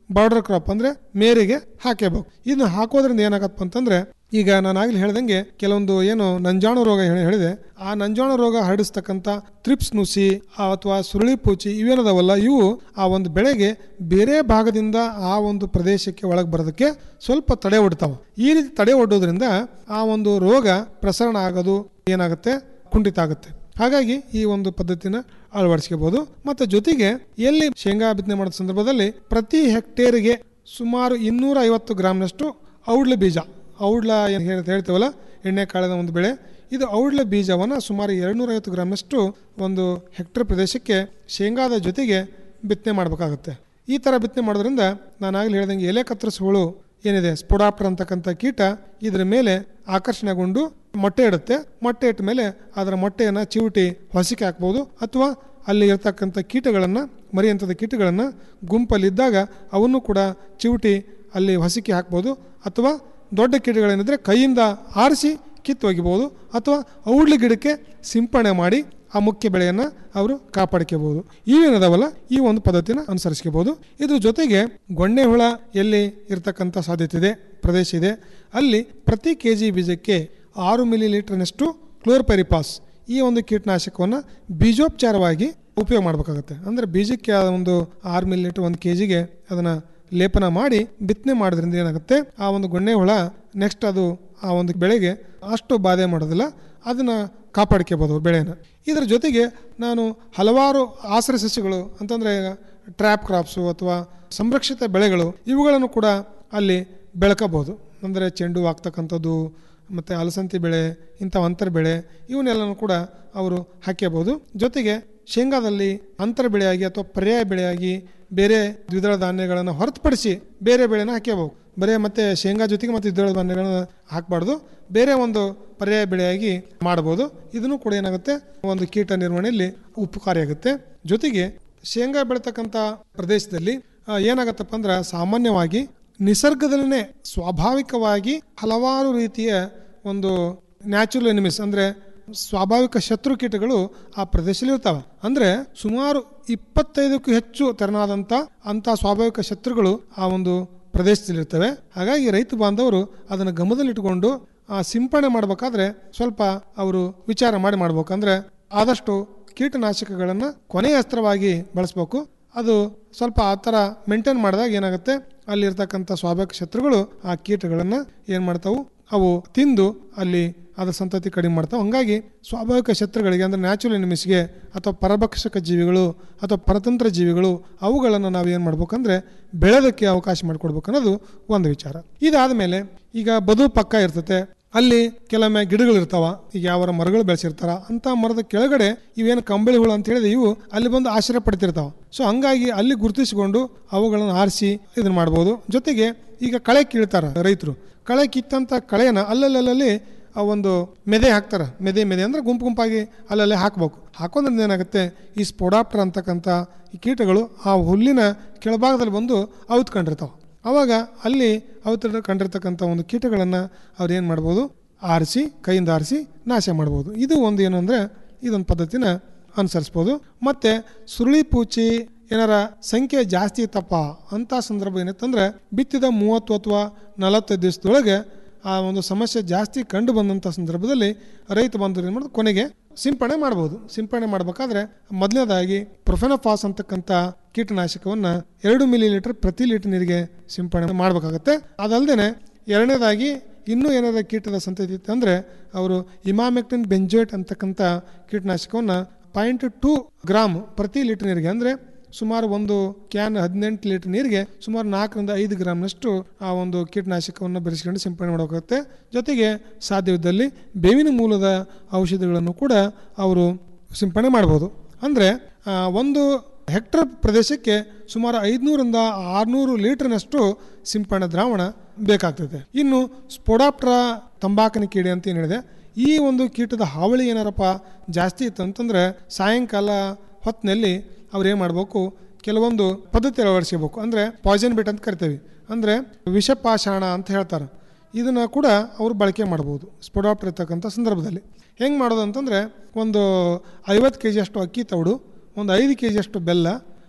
[SPEAKER 18] ಬಾರ್ಡರ್ ಕ್ರಾಪ್ ಅಂದ್ರೆ ಮೇರೆಗೆ ಹಾಕಬೇಕು ಇದನ್ನ ಹಾಕೋದ್ರಿಂದ ಏನಾಗತ್ತಪ್ಪ ಅಂತಂದ್ರೆ ಈಗ ನಾನು ಆಗ್ಲಿ ಹೇಳ್ದಂಗೆ ಕೆಲವೊಂದು ಏನು ನಂಜಾಣು ರೋಗ ಹೇಳಿ- ಹೇಳಿದೆ ಆ ನಂಜಾಣು ರೋಗ ಹರಡಿಸ್ತಕ್ಕಂಥ ತ್ರಿಪ್ಸ್ ನುಸಿ ಆ ಅಥವಾ ಸುರುಳಿ ಪೂಚಿ ಇವೇನದಾವಲ್ಲ ಇವು ಆ ಒಂದು ಬೆಳೆಗೆ ಬೇರೆ ಭಾಗದಿಂದ ಆ ಒಂದು ಪ್ರದೇಶಕ್ಕೆ ಒಳಗೆ ಬರೋದಕ್ಕೆ ಸ್ವಲ್ಪ ತಡೆ ಒಡ್ತಾವ ಈ ರೀತಿ ತಡೆ ಒಡ್ಡೋದ್ರಿಂದ ಆ ಒಂದು ರೋಗ ಪ್ರಸರಣ ಆಗೋದು ಏನಾಗುತ್ತೆ ಕುಂಠಿತ ಆಗುತ್ತೆ ಹಾಗಾಗಿ ಈ ಒಂದು ಪದ್ಧತಿನ ಅಳವಡಿಸ್ಕೋಬಹುದು ಮತ್ತು ಜೊತೆಗೆ ಎಲ್ಲಿ ಶೇಂಗಾ ಬಿತ್ತನೆ ಮಾಡೋ ಸಂದರ್ಭದಲ್ಲಿ ಪ್ರತಿ ಹೆಕ್ಟೇರಿಗೆ ಸುಮಾರು ಇನ್ನೂರ ಐವತ್ತು ಗ್ರಾಮ್ನಷ್ಟು ಔಡ್ಲ ಬೀಜ ಔಡ್ಲ ಏನು ಹೇಳ್- ಹೇಳ್ತೇವಲ್ಲ ಎಣ್ಣೆ ಕಾಳಿನ ಒಂದು ಬೆಳೆ ಇದು ಔಡ್ಲ ಬೀಜವನ್ನು ಸುಮಾರು ಎರಡುನೂರ ಐವತ್ತು ಗ್ರಾಮ್ನಷ್ಟು ಒಂದು ಹೆಕ್ಟೇರ್ ಪ್ರದೇಶಕ್ಕೆ ಶೇಂಗಾದ ಜೊತೆಗೆ ಬಿತ್ತನೆ ಮಾಡಬೇಕಾಗುತ್ತೆ ಈ ಥರ ಬಿತ್ತನೆ ಮಾಡೋದ್ರಿಂದ ನಾನು ಆಗಲೇ ಹೇಳ್ದಂಗೆ ಎಲೆ ಕತ್ತರಿಸೋ ಹುಳು ಏನಿದೆ ಸ್ಪೊಡಾಪ್ಟರ್ ಅಂತಕ್ಕಂಥ ಕೀಟ ಇದರ ಮೇಲೆ ಆಕರ್ಷಣೆಗೊಂಡು ಮೊಟ್ಟೆ ಇಡುತ್ತೆ ಮೊಟ್ಟೆ ಇಟ್ಟ ಮೇಲೆ ಅದರ ಮೊಟ್ಟೆಯನ್ನು ಚಿವುಟಿ ಹೊಸಿಕೆ ಹಾಕ್ಬೋದು ಅಥವಾ ಅಲ್ಲಿ ಇರ್ತಕ್ಕಂಥ ಕೀಟಗಳನ್ನು ಮರಿಯಂಥದ ಕೀಟಗಳನ್ನು ಗುಂಪಲ್ಲಿದ್ದಾಗ ಅವನ್ನು ಕೂಡ ಚಿವುಟಿ ಅಲ್ಲಿ ಹೊಸಿಕೆ ಹಾಕ್ಬೋದು ಅಥವಾ ದೊಡ್ಡ ಕೀಟಗಳೇನಿದ್ರೆ ಕೈಯಿಂದ ಆರಿಸಿ ಕಿತ್ತು ಒಗಿಬೋದು ಅಥವಾ ಔಡ್ಲಿ ಗಿಡಕ್ಕೆ ಸಿಂಪಡಣೆ ಮಾಡಿ ಆ ಮುಖ್ಯ ಬೆಳೆಯನ್ನು ಅವರು ಕಾಪಾಡ್ಕೋಬಹುದು ಇವೇನದಾವಲ್ಲ ಈ ಒಂದು ಪದ್ಧತಿನ ಅನುಸರಿಸ್ಕೋಬಹುದು ಇದ್ರ ಜೊತೆಗೆ ಗೊಣ್ಣೆ ಹುಳ ಎಲ್ಲಿ ಇರ್ತಕ್ಕಂಥ ಸಾಧ್ಯತೆ ಇದೆ ಪ್ರದೇಶ ಇದೆ ಅಲ್ಲಿ ಪ್ರತಿ ಕೆ ಜಿ ಬೀಜಕ್ಕೆ ಆರು ಮಿಲಿ ಲೀಟರ್ನಷ್ಟು ಕ್ಲೋರ್ಪೆರಿಪಾಸ್ ಈ ಒಂದು ಕೀಟನಾಶಕವನ್ನು ಬೀಜೋಪಚಾರವಾಗಿ ಉಪಯೋಗ ಮಾಡಬೇಕಾಗುತ್ತೆ ಅಂದರೆ ಬೀಜಕ್ಕೆ ಆ ಒಂದು ಆರು ಮಿಲಿ ಲೀಟರ್ ಒಂದು ಕೆ ಜಿಗೆ ಅದನ್ನು ಲೇಪನ ಮಾಡಿ ಬಿತ್ತನೆ ಮಾಡೋದ್ರಿಂದ ಏನಾಗುತ್ತೆ ಆ ಒಂದು ಗೊಣ್ಣೆ ಹುಳ ನೆಕ್ಸ್ಟ್ ಅದು ಆ ಒಂದು ಬೆಳೆಗೆ ಅಷ್ಟು ಬಾಧೆ ಮಾಡೋದಿಲ್ಲ ಅದನ್ನು ಕಾಪಾಡ್ಕೋಬೋದು ಬೆಳೆನ ಇದರ ಜೊತೆಗೆ ನಾನು ಹಲವಾರು ಆಶ್ರಯ ಸಸ್ಯಗಳು ಅಂತಂದರೆ ಟ್ರ್ಯಾಪ್ ಕ್ರಾಪ್ಸು ಅಥವಾ ಸಂರಕ್ಷಿತ ಬೆಳೆಗಳು ಇವುಗಳನ್ನು ಕೂಡ ಅಲ್ಲಿ ಬೆಳಕಬಹುದು ಅಂದರೆ ಚೆಂಡು ಹೂ ಆಗ್ತಕ್ಕಂಥದ್ದು ಮತ್ತು ಅಲಸಂತಿ ಬೆಳೆ ಇಂಥ ಅಂತರ ಬೆಳೆ ಇವನ್ನೆಲ್ಲನೂ ಕೂಡ ಅವರು ಹಾಕ್ಯಬಹುದು ಜೊತೆಗೆ ಶೇಂಗಾದಲ್ಲಿ ಅಂತರ ಬೆಳೆಯಾಗಿ ಅಥವಾ ಪರ್ಯಾಯ ಬೆಳೆಯಾಗಿ ಬೇರೆ ದ್ವಿದಳ ಧಾನ್ಯಗಳನ್ನು ಹೊರತುಪಡಿಸಿ ಬೇರೆ ಬೆಳೆನ ಹಾಕ್ಯಬಹುದು ಬರೀ ಮತ್ತೆ ಶೇಂಗಾ ಜೊತೆಗೆ ಮತ್ತು ದ್ವಿದಳ ಧಾನ್ಯಗಳನ್ನು ಹಾಕಬಾರ್ದು ಬೇರೆ ಒಂದು ಪರ್ಯಾಯ ಬೆಳೆಯಾಗಿ ಮಾಡ್ಬೋದು ಇದನ್ನು ಕೂಡ ಏನಾಗುತ್ತೆ ಒಂದು ಕೀಟ ನಿರ್ವಹಣೆಯಲ್ಲಿ ಉಪಕಾರಿಯಾಗುತ್ತೆ ಜೊತೆಗೆ ಶೇಂಗಾ ಬೆಳತಕ್ಕಂಥ ಪ್ರದೇಶದಲ್ಲಿ ಆ, ಏನಾಗತ್ತಪ್ಪ ಅಂದ್ರೆ ಸಾಮಾನ್ಯವಾಗಿ ನಿಸರ್ಗದಲ್ಲೇ ಸ್ವಾಭಾವಿಕವಾಗಿ ಹಲವಾರು ರೀತಿಯ ಒಂದು ನ್ಯಾಚುರಲ್ ಎನಿಮಿಸ್ ಅಂದರೆ ಸ್ವಾಭಾವಿಕ ಶತ್ರು ಕೀಟಗಳು ಆ ಪ್ರದೇಶದಲ್ಲಿ ಇರ್ತಾವೆ ಅಂದರೆ ಸುಮಾರು ಇಪ್ಪತ್ತೈದಕ್ಕೂ ಹೆಚ್ಚು ತೆರನಾದಂಥ ಅಂಥ ಸ್ವಾಭಾವಿಕ ಶತ್ರುಗಳು ಆ ಒಂದು ಪ್ರದೇಶದಲ್ಲಿ ಇರ್ತವೆ ಹಾಗಾಗಿ ರೈತ ಬಾಂಧವರು ಅದನ್ನು ಗಮನದಲ್ಲಿಟ್ಟುಕೊಂಡು ಆ ಸಿಂಪಡಣೆ ಮಾಡಬೇಕಾದ್ರೆ ಸ್ವಲ್ಪ ಅವರು ವಿಚಾರ ಮಾಡಿ ಮಾಡ್ಬೇಕು ಅಂದ್ರೆ ಆದಷ್ಟು ಕೀಟನಾಶಕಗಳನ್ನು ಕೊನೆಯ ಅಸ್ತ್ರವಾಗಿ ಬಳಸಬೇಕು ಅದು ಸ್ವಲ್ಪ ಆ ಥರ ಮೇಂಟೈನ್ ಮಾಡಿದಾಗ ಏನಾಗುತ್ತೆ ಅಲ್ಲಿರ್ತಕ್ಕಂಥ ಸ್ವಾಭಾವಿಕ ಶತ್ರುಗಳು ಆ ಕೀಟಗಳನ್ನು ಏನು ಮಾಡ್ತಾವು ಅವು ತಿಂದು ಅಲ್ಲಿ ಅದರ ಸಂತತಿ ಕಡಿಮೆ ಮಾಡ್ತಾವೆ ಹಂಗಾಗಿ ಸ್ವಾಭಾವಿಕ ಶತ್ರುಗಳಿಗೆ ಅಂದರೆ ನ್ಯಾಚುರಲ್ ಎನಿಮಿಸ್ಗೆ ಅಥವಾ ಪರಭಕ್ಷಕ ಜೀವಿಗಳು ಅಥವಾ ಪರತಂತ್ರ ಜೀವಿಗಳು ಅವುಗಳನ್ನು ನಾವು ಏನು ಮಾಡ್ಬೇಕಂದ್ರೆ ಬೆಳೆದಕ್ಕೆ ಅವಕಾಶ ಮಾಡಿಕೊಡ್ಬೇಕು ಅನ್ನೋದು ಒಂದು ವಿಚಾರ ಇದಾದ ಮೇಲೆ ಈಗ ಬದು ಪಕ್ಕ ಇರ್ತತೆ ಅಲ್ಲಿ ಕೆಲವೊಮ್ಮೆ ಗಿಡಗಳು ಇರ್ತಾವ ಈಗ ಯಾವ ಮರಗಳು ಬೆಳೆಸಿರ್ತಾರ ಅಂತ ಮರದ ಕೆಳಗಡೆ ಇವೇನು ಕಂಬಳಿ ಹುಳು ಅಂತ ಹೇಳಿದ್ರೆ ಇವು ಅಲ್ಲಿ ಬಂದು ಆಶ್ರಯ ಪಡ್ತಿರ್ತಾವ ಸೊ ಹಂಗಾಗಿ ಅಲ್ಲಿ ಗುರುತಿಸಿಕೊಂಡು ಅವುಗಳನ್ನು ಆರಿಸಿ ಇದನ್ನ ಮಾಡ್ಬೋದು ಜೊತೆಗೆ ಈಗ ಕಳೆ ಕೀಳ್ತಾರ ರೈತರು ಕಳೆ ಕಿತ್ತಂತ ಕಳೆನ ಅಲ್ಲಲ್ಲಲ್ಲಿ ಆ ಒಂದು ಮೆದೆ ಹಾಕ್ತಾರೆ ಮೆದೆ ಮೆದೆ ಅಂದ್ರೆ ಗುಂಪು ಗುಂಪಾಗಿ ಅಲ್ಲಲ್ಲೇ ಹಾಕ್ಬೇಕು ಹಾಕೋದ್ರಿಂದ ಏನಾಗುತ್ತೆ ಈ ಸ್ಪೊಡಾಪ್ಟರ್ ಅಂತಕ್ಕಂಥ ಈ ಕೀಟಗಳು ಆ ಹುಲ್ಲಿನ ಕೆಳಭಾಗದಲ್ಲಿ ಬಂದು ಔತ್ಕೊಂಡಿರ್ತಾವೆ ಅವಾಗ ಅಲ್ಲಿ ಅವತರ ಕಂಡಿರ್ತಕ್ಕಂಥ ಒಂದು ಕೀಟಗಳನ್ನು ಅವ್ರು ಏನು ಮಾಡ್ಬೋದು ಆರಿಸಿ ಕೈಯಿಂದ ಆರಿಸಿ ನಾಶ ಮಾಡ್ಬೋದು ಇದು ಒಂದು ಏನು ಅಂದರೆ ಇದೊಂದು ಪದ್ಧತಿನ ಅನುಸರಿಸ್ಬೋದು ಮತ್ತು ಸುರುಳಿ ಪೂಚಿ ಏನಾರ ಸಂಖ್ಯೆ ಜಾಸ್ತಿ ಇತ್ತಪ್ಪ ಅಂಥ ಸಂದರ್ಭ ಏನಿತ್ತಂದ್ರೆ ಬಿತ್ತಿದ ಮೂವತ್ತು ಅಥವಾ ನಲವತ್ತೈದು ದಿವಸದೊಳಗೆ ಆ ಒಂದು ಸಮಸ್ಯೆ ಜಾಸ್ತಿ ಕಂಡು ಬಂದಂಥ ಸಂದರ್ಭದಲ್ಲಿ ರೈತ ಬಂಧುರು ಏನು ಮಾಡೋದು ಕೊನೆಗೆ ಸಿಂಪಡಣೆ ಮಾಡ್ಬೋದು ಸಿಂಪಡಣೆ ಮಾಡಬೇಕಾದ್ರೆ ಮೊದಲನೇದಾಗಿ ಪ್ರೊಫೆನೋಫಾಸ್ ಅಂತಕ್ಕಂಥ ಕೀಟನಾಶಕವನ್ನು ಎರಡು ಮಿಲಿ ಲೀಟರ್ ಪ್ರತಿ ಲೀಟರ್ ನೀರಿಗೆ ಸಿಂಪಡಣೆ ಮಾಡಬೇಕಾಗತ್ತೆ ಅದಲ್ಲದೆ ಎರಡನೇದಾಗಿ ಇನ್ನೂ ಏನಾದರೂ ಕೀಟದ ಸಂತತಿ ಇತ್ತು ಅಂದರೆ ಅವರು ಇಮಾಮೆಕ್ಟಿನ್ ಬೆಂಜೋಯ್ಟ್ ಅಂತಕ್ಕಂಥ ಕೀಟನಾಶಕವನ್ನು ಪಾಯಿಂಟ್ ಟೂ ಗ್ರಾಮ್ ಪ್ರತಿ ಲೀಟರ್ ನೀರಿಗೆ ಅಂದರೆ ಸುಮಾರು ಒಂದು ಕ್ಯಾನ್ ಹದಿನೆಂಟು ಲೀಟರ್ ನೀರಿಗೆ ಸುಮಾರು ನಾಲ್ಕರಿಂದ ಐದು ಗ್ರಾಮ್ನಷ್ಟು ಆ ಒಂದು ಕೀಟನಾಶಕವನ್ನು ಬೆರೆಸ್ಕೊಂಡು ಸಿಂಪಡಣೆ ಮಾಡಬೇಕಾಗುತ್ತೆ ಜೊತೆಗೆ ಸಾಧ್ಯವಿದ್ದಲ್ಲಿ ಬೇವಿನ ಮೂಲದ ಔಷಧಿಗಳನ್ನು ಕೂಡ ಅವರು ಸಿಂಪಡಣೆ ಮಾಡ್ಬೋದು ಅಂದರೆ ಒಂದು ಹೆಕ್ಟರ್ ಪ್ರದೇಶಕ್ಕೆ ಸುಮಾರು ಐದುನೂರಿಂದ ಆರುನೂರು ಲೀಟರ್ನಷ್ಟು ಸಿಂಪಡಣೆ ದ್ರಾವಣ ಬೇಕಾಗ್ತದೆ ಇನ್ನು ಸ್ಪೊಡಾಪ್ಟ್ರ ತಂಬಾಕಿನ ಕೀಡೆ ಅಂತ ಏನು ಹೇಳಿದೆ ಈ ಒಂದು ಕೀಟದ ಹಾವಳಿ ಏನಾರಪ್ಪ ಜಾಸ್ತಿ ಇತ್ತು ಅಂತಂದರೆ ಸಾಯಂಕಾಲ ಹೊತ್ತಿನಲ್ಲಿ ಅವ್ರು ಏನು ಮಾಡಬೇಕು ಕೆಲವೊಂದು ಪದ್ಧತಿ ಅಳವಡಿಸ್ಕೋಬೇಕು ಅಂದರೆ ಪಾಯ್ಸನ್ ಬಿಟ್ ಅಂತ ಕರಿತೀವಿ ಅಂದರೆ ವಿಷಪಾಷಾಣ ಅಂತ ಹೇಳ್ತಾರೆ ಇದನ್ನು ಕೂಡ ಅವರು ಬಳಕೆ ಮಾಡ್ಬೋದು ಸ್ಪೊಡಾಪ್ಟರ್ ಇರ್ತಕ್ಕಂಥ ಸಂದರ್ಭದಲ್ಲಿ ಹೆಂಗೆ ಮಾಡೋದು ಅಂತಂದರೆ ಒಂದು ಐವತ್ತು ಕೆ ಜಿಯಷ್ಟು ಅಕ್ಕಿ ತೌಡು ಒಂದು ಐದು ಕೆ ಜಿಯಷ್ಟು ಬೆಲ್ಲ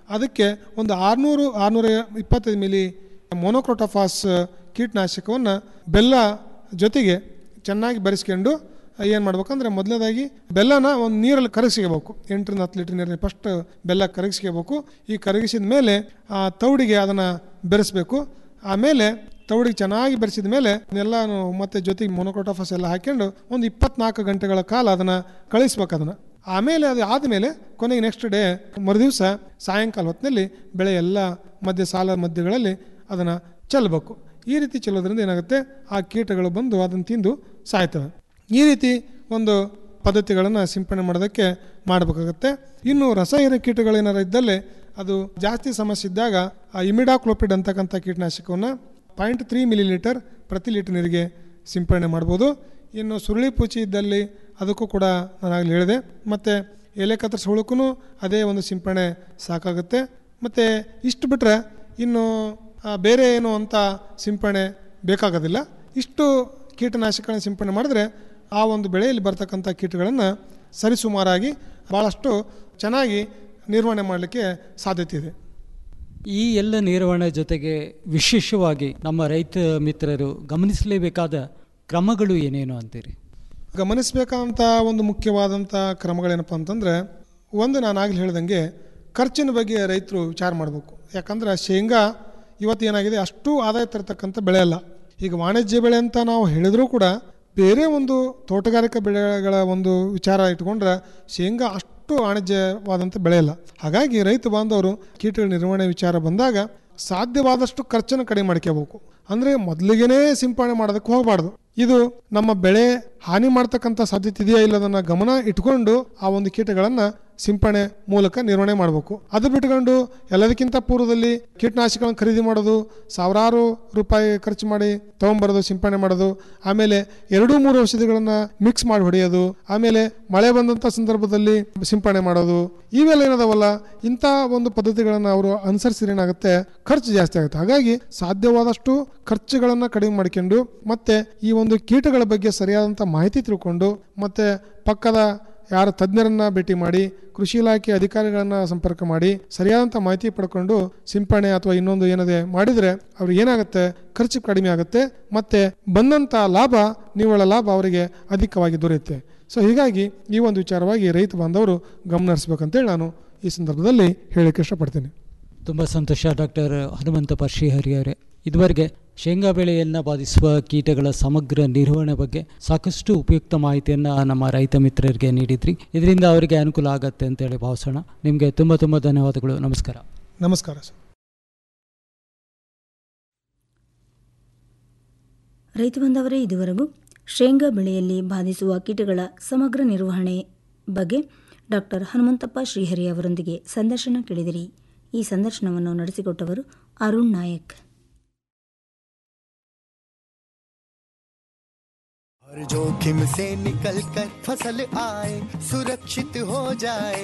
[SPEAKER 18] ಅದಕ್ಕೆ ಒಂದು ಆರುನೂರು ಆರುನೂರ ಇಪ್ಪತ್ತೈದು ಮಿಲಿ ಮೊನೊಕ್ರೋಟೋಫಾಸ್ ಕೀಟನಾಶಕವನ್ನು ಬೆಲ್ಲ ಜೊತೆಗೆ ಚೆನ್ನಾಗಿ ಬೆರೆಸ್ಕೊಂಡು ಏನು ಮಾಡ್ಬೇಕಂದ್ರೆ ಮೊದಲನೇದಾಗಿ ಬೆಲ್ಲನ ಒಂದು ನೀರಲ್ಲಿ ಕರಗಿಸ್ಕೋಬೇಕು ಎಂಟರಿಂದ ಹತ್ತು ಲೀಟ್ರ್ ನೀರಲ್ಲಿ ಫಸ್ಟ್ ಬೆಲ್ಲ ಕರಗಿಸ್ಕೋಬೇಕು ಈ ಕರಗಿಸಿದ ಮೇಲೆ ಆ ತೌಡಿಗೆ ಅದನ್ನು ಬೆರೆಸಬೇಕು ಆಮೇಲೆ ತೌಡಿಗೆ ಚೆನ್ನಾಗಿ ಬೆರೆಸಿದ ಮೇಲೆ ಎಲ್ಲಾನು ಮತ್ತೆ ಜೊತೆಗೆ ಮೊನೊಕ್ರೋಟೋಫಾಸ್ ಎಲ್ಲ ಹಾಕ್ಕೊಂಡು ಒಂದು ಇಪ್ಪತ್ನಾಲ್ಕು ಗಂಟೆಗಳ ಕಾಲ ಅದನ್ನು ಕಳಿಸ್ಬೇಕು ಅದನ್ನು ಆಮೇಲೆ ಅದು ಆದಮೇಲೆ ಕೊನೆಗೆ ನೆಕ್ಸ್ಟ್ ಡೇ ಮರುದಿವಸ ಸಾಯಂಕಾಲ ಹೊತ್ತಿನಲ್ಲಿ ಬೆಳೆ ಎಲ್ಲ ಮಧ್ಯ ಸಾಲ ಮಧ್ಯಗಳಲ್ಲಿ ಅದನ್ನು ಚೆಲ್ಲಬೇಕು ಈ ರೀತಿ ಚೆಲ್ಲೋದ್ರಿಂದ ಏನಾಗುತ್ತೆ ಆ ಕೀಟಗಳು ಬಂದು ಅದನ್ನು ತಿಂದು ಸಾಯ್ತವೆ ಈ ರೀತಿ ಒಂದು ಪದ್ಧತಿಗಳನ್ನು ಸಿಂಪಡಣೆ ಮಾಡೋದಕ್ಕೆ ಮಾಡಬೇಕಾಗುತ್ತೆ ಇನ್ನು ರಸಹೀರ ಕೀಟಗಳೇನಾರು ಇದ್ದಲ್ಲಿ ಅದು ಜಾಸ್ತಿ ಸಮಸ್ಯೆ ಇದ್ದಾಗ ಆ ಇಮಿಡಾಕ್ಲೋಪಿಡ್ ಅಂತಕ್ಕಂಥ ಕೀಟನಾಶಕವನ್ನು ಪಾಯಿಂಟ್ ತ್ರೀ ಮಿಲಿ ಲೀಟರ್ ಪ್ರತಿ ಲೀಟರ್ ನೀರಿಗೆ ಸಿಂಪಡಣೆ ಮಾಡ್ಬೋದು ಇನ್ನು ಸುರುಳಿ ಪೂಚಿ ಇದ್ದಲ್ಲಿ ಅದಕ್ಕೂ ಕೂಡ ನಾನು ಆಗಲಿ ಹೇಳಿದೆ ಮತ್ತು ಎಲೆ ಕತ್ತರಿಸಿ ಹುಳುಕ್ಕೂ ಅದೇ ಒಂದು ಸಿಂಪಡಣೆ ಸಾಕಾಗುತ್ತೆ ಮತ್ತು ಇಷ್ಟು ಬಿಟ್ಟರೆ ಇನ್ನು ಆ, ಬೇರೆ ಏನು ಅಂತ ಸಿಂಪಡಣೆ ಬೇಕಾಗೋದಿಲ್ಲ ಇಷ್ಟು ಕೀಟನಾಶಕಗಳನ್ನ ಸಿಂಪಡಣೆ ಮಾಡಿದ್ರೆ ಆ ಒಂದು ಬೆಳೆಯಲ್ಲಿ ಬರ್ತಕ್ಕಂಥ ಕೀಟಗಳನ್ನು ಸರಿಸುಮಾರಾಗಿ ಭಾಳಷ್ಟು ಚೆನ್ನಾಗಿ ನಿರ್ವಹಣೆ ಮಾಡಲಿಕ್ಕೆ ಸಾಧ್ಯತೆ ಇದೆ
[SPEAKER 17] ಈ ಎಲ್ಲ ನಿರ್ವಹಣೆ ಜೊತೆಗೆ ವಿಶೇಷವಾಗಿ ನಮ್ಮ ರೈತ ಮಿತ್ರರು ಗಮನಿಸಲೇಬೇಕಾದ ಕ್ರಮಗಳು ಏನೇನು ಅಂತೀರಿ
[SPEAKER 18] ಗಮನಿಸಬೇಕಾದಂಥ ಒಂದು ಮುಖ್ಯವಾದಂಥ ಕ್ರಮಗಳೇನಪ್ಪ ಅಂತಂದರೆ ಒಂದು ನಾನು ಆಗಲಿ ಹೇಳ್ದಂಗೆ ಖರ್ಚಿನ ಬಗ್ಗೆ ರೈತರು ವಿಚಾರ ಮಾಡಬೇಕು ಯಾಕಂದ್ರೆ ಶೇಂಗಾ ಇವತ್ತು ಏನಾಗಿದೆ ಅಷ್ಟು ಆದಾಯ ತರತಕ್ಕಂಥ ಬೆಳೆ ಅಲ್ಲ ಈಗ ವಾಣಿಜ್ಯ ಬೆಳೆ ಅಂತ ನಾವು ಹೇಳಿದರೂ ಕೂಡ ಬೇರೆ ಒಂದು ತೋಟಗಾರಿಕಾ ಬೆಳೆಗಳ ಒಂದು ವಿಚಾರ ಇಟ್ಕೊಂಡ್ರೆ ಶೇಂಗಾ ಅಷ್ಟು ವಾಣಿಜ್ಯವಾದಂಥ ಬೆಳೆ ಅಲ್ಲ ಹಾಗಾಗಿ ರೈತ ಬಾಂಧವರು ಕೀಟಗಳ ನಿರ್ವಹಣೆ ವಿಚಾರ ಬಂದಾಗ ಸಾಧ್ಯವಾದಷ್ಟು ಖರ್ಚನ್ನು ಕಡಿಮೆ ಮಾಡ್ಕೋಬೇಕು ಅಂದರೆ ಮೊದಲಿಗೆನೇ ಸಿಂಪಡಣೆ ಮಾಡೋದಕ್ಕೆ ಹೋಗಬಾರ್ದು ಇದು ನಮ್ಮ ಬೆಳೆ ಹಾನಿ ಮಾಡ್ತಕ್ಕಂಥ ಸಾಧ್ಯತೆ ಇದೆಯಾ ಇಲ್ಲದನ್ನ ಗಮನ ಇಟ್ಕೊಂಡು ಆ ಒಂದು ಕೀಟಗಳನ್ನು ಸಿಂಪಡಣೆ ಮೂಲಕ ನಿರ್ವಹಣೆ ಮಾಡಬೇಕು ಅದು ಬಿಟ್ಕೊಂಡು ಎಲ್ಲದಕ್ಕಿಂತ ಪೂರ್ವದಲ್ಲಿ ಕೀಟನಾಶಕಗಳನ್ನು ಖರೀದಿ ಮಾಡೋದು ಸಾವಿರಾರು ರೂಪಾಯಿ ಖರ್ಚು ಮಾಡಿ ತೊಗೊಂಬರೋದು ಸಿಂಪಡಣೆ ಮಾಡೋದು ಆಮೇಲೆ ಎರಡು ಮೂರು ಔಷಧಿಗಳನ್ನು ಮಿಕ್ಸ್ ಮಾಡಿ ಹೊಡೆಯೋದು ಆಮೇಲೆ ಮಳೆ ಬಂದಂಥ ಸಂದರ್ಭದಲ್ಲಿ ಸಿಂಪಡಣೆ ಮಾಡೋದು ಇವೆಲ್ಲ ಏನದಾವಲ್ಲ ಇಂಥ ಒಂದು ಪದ್ಧತಿಗಳನ್ನು ಅವರು ಅನುಸರಿಸಿದ್ರೆ ಏನಾಗುತ್ತೆ ಖರ್ಚು ಜಾಸ್ತಿ ಆಗುತ್ತೆ ಹಾಗಾಗಿ ಸಾಧ್ಯವಾದಷ್ಟು ಖರ್ಚುಗಳನ್ನು ಕಡಿಮೆ ಮಾಡ್ಕೊಂಡು ಮತ್ತೆ ಈ ಒಂದು ಕೀಟಗಳ ಬಗ್ಗೆ ಸರಿಯಾದಂಥ ಮಾಹಿತಿ ತಿಳ್ಕೊಂಡು ಮತ್ತೆ ಪಕ್ಕದ ಯಾರ ತಜ್ಞರನ್ನ ಭೇಟಿ ಮಾಡಿ ಕೃಷಿ ಇಲಾಖೆ ಅಧಿಕಾರಿಗಳನ್ನ ಸಂಪರ್ಕ ಮಾಡಿ ಸರಿಯಾದಂಥ ಮಾಹಿತಿ ಪಡ್ಕೊಂಡು ಸಿಂಪಡಣೆ ಅಥವಾ ಇನ್ನೊಂದು ಏನದೆ ಮಾಡಿದರೆ ಅವ್ರಿಗೆ ಏನಾಗುತ್ತೆ ಖರ್ಚು ಕಡಿಮೆ ಆಗುತ್ತೆ ಮತ್ತೆ ಬಂದಂಥ ಲಾಭ ನಿವ್ವಳ ಲಾಭ ಅವರಿಗೆ ಅಧಿಕವಾಗಿ ದೊರೆಯುತ್ತೆ ಸೊ ಹೀಗಾಗಿ ಈ ಒಂದು ವಿಚಾರವಾಗಿ ರೈತ ಬಾಂಧವರು ಗಮನ ಹರಿಸ್ಬೇಕಂತೇಳಿ ನಾನು ಈ ಸಂದರ್ಭದಲ್ಲಿ ಹೇಳಕ್ಕೆ ಇಷ್ಟಪಡ್ತೀನಿ
[SPEAKER 17] ತುಂಬ ಸಂತೋಷ ಡಾಕ್ಟರ್ ಹನುಮಂತಪ್ಪ ಶ್ರೀಹರಿ ಅವರೇ ಇದುವರೆಗೆ ಶೇಂಗಾ ಬೆಳೆಯನ್ನು ಬಾಧಿಸುವ ಕೀಟಗಳ ಸಮಗ್ರ ನಿರ್ವಹಣೆ ಬಗ್ಗೆ ಸಾಕಷ್ಟು ಉಪಯುಕ್ತ ಮಾಹಿತಿಯನ್ನು ನಮ್ಮ ರೈತ ಮಿತ್ರರಿಗೆ ನೀಡಿದ್ರಿ ಇದರಿಂದ ಅವರಿಗೆ ಅನುಕೂಲ ಆಗತ್ತೆ ಅಂತೇಳಿ ಭಾವಿಸೋಣ ನಿಮಗೆ ತುಂಬ ತುಂಬ ಧನ್ಯವಾದಗಳು ನಮಸ್ಕಾರ
[SPEAKER 18] ನಮಸ್ಕಾರ ಸರ್
[SPEAKER 11] ರೈತ ಬಂದವರೇ ಇದುವರೆಗೂ ಶೇಂಗಾ ಬೆಳೆಯಲ್ಲಿ ಬಾಧಿಸುವ ಕೀಟಗಳ ಸಮಗ್ರ ನಿರ್ವಹಣೆ ಬಗ್ಗೆ ಡಾಕ್ಟರ್ ಹನುಮಂತಪ್ಪ ಶ್ರೀಹರಿ ಅವರೊಂದಿಗೆ ಸಂದರ್ಶನ ಕೇಳಿದಿರಿ ಈ ಸಂದರ್ಶನವನ್ನು ನಡೆಸಿಕೊಟ್ಟವರು ಅರುಣ್ ನಾಯಕ್
[SPEAKER 3] हर जोखिम से निकल कर फसल आए सुरक्षित हो जाए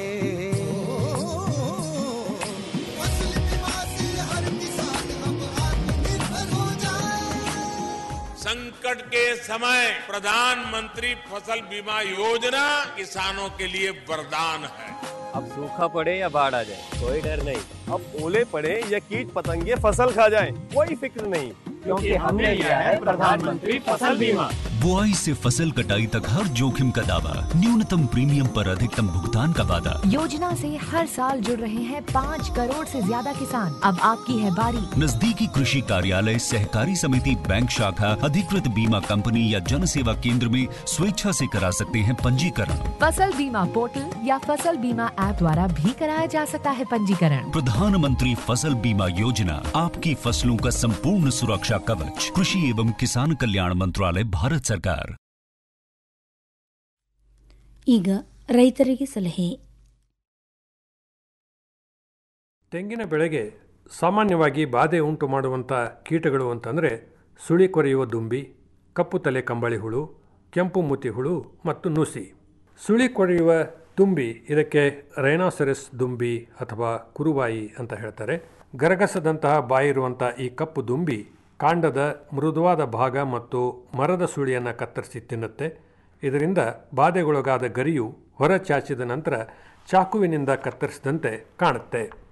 [SPEAKER 3] फसल बीमा से हर किसान अब आत्मनिर्भर हो जाए
[SPEAKER 4] संकट के समय प्रधानमंत्री फसल बीमा योजना किसानों के लिए वरदान है
[SPEAKER 5] अब सूखा पड़े या बाढ़ आ जाए कोई डर नहीं अब ओले पड़े या कीट पतंगे फसल खा जाए कोई फिक्र नहीं
[SPEAKER 15] क्योंकि हमने लिया है प्रधानमंत्री फसल बीमा
[SPEAKER 6] बुआई से फसल कटाई तक हर जोखिम का दावा न्यूनतम प्रीमियम पर अधिकतम भुगतान का वादा
[SPEAKER 19] योजना से हर साल जुड़ रहे हैं पाँच करोड़ से ज्यादा किसान अब आपकी है बारी
[SPEAKER 6] नजदीकी कृषि कार्यालय सहकारी समिति बैंक शाखा अधिकृत बीमा कंपनी या जन सेवा केंद्र में स्वेच्छा से करा सकते हैं पंजीकरण
[SPEAKER 19] फसल बीमा पोर्टल या फसल बीमा ऐप द्वारा भी कराया जा सकता है पंजीकरण
[SPEAKER 6] प्रधानमंत्री फसल बीमा योजना आपकी फसलों का संपूर्ण सुरक्षा कवच कृषि एवं किसान कल्याण मंत्रालय भारत सरकार
[SPEAKER 11] ಈಗ ರೈತರಿಗೆ ಸಲಹೆ
[SPEAKER 20] ತೆಂಗಿನ ಬೆಳೆಗೆ ಸಾಮಾನ್ಯವಾಗಿ ಬಾಧೆ ಉಂಟು ಮಾಡುವಂಥ ಕೀಟಗಳು ಅಂತಂದರೆ ಸುಳಿ ಕೊರೆಯುವ ದುಂಬಿ ಕಪ್ಪು ತಲೆ ಕಂಬಳಿ ಹುಳು ಕೆಂಪು ಮೂತಿ ಹುಳು ಮತ್ತು ನುಸಿ ಸುಳಿ ಕೊರೆಯುವ ದುಂಬಿ ಇದಕ್ಕೆ ರೈನಾಸೆರಸ್ ದುಂಬಿ ಅಥವಾ ಕುರುಬಾಯಿ ಅಂತ ಹೇಳ್ತಾರೆ ಗರಗಸದಂತಹ ಬಾಯಿರುವಂಥ ಈ ಕಪ್ಪು ದುಂಬಿ ಕಾಂಡದ ಮೃದುವಾದ ಭಾಗ ಮತ್ತು ಮರದ ಸುಳಿಯನ್ನು ಕತ್ತರಿಸಿ ತಿನ್ನುತ್ತೆ ಇದರಿಂದ ಬಾಧೆಗೊಳಗಾದ ಗರಿಯು ಹೊರ ಚಾಚಿದ ನಂತರ ಚಾಕುವಿನಿಂದ ಕತ್ತರಿಸಿದಂತೆ ಕಾಣುತ್ತೆ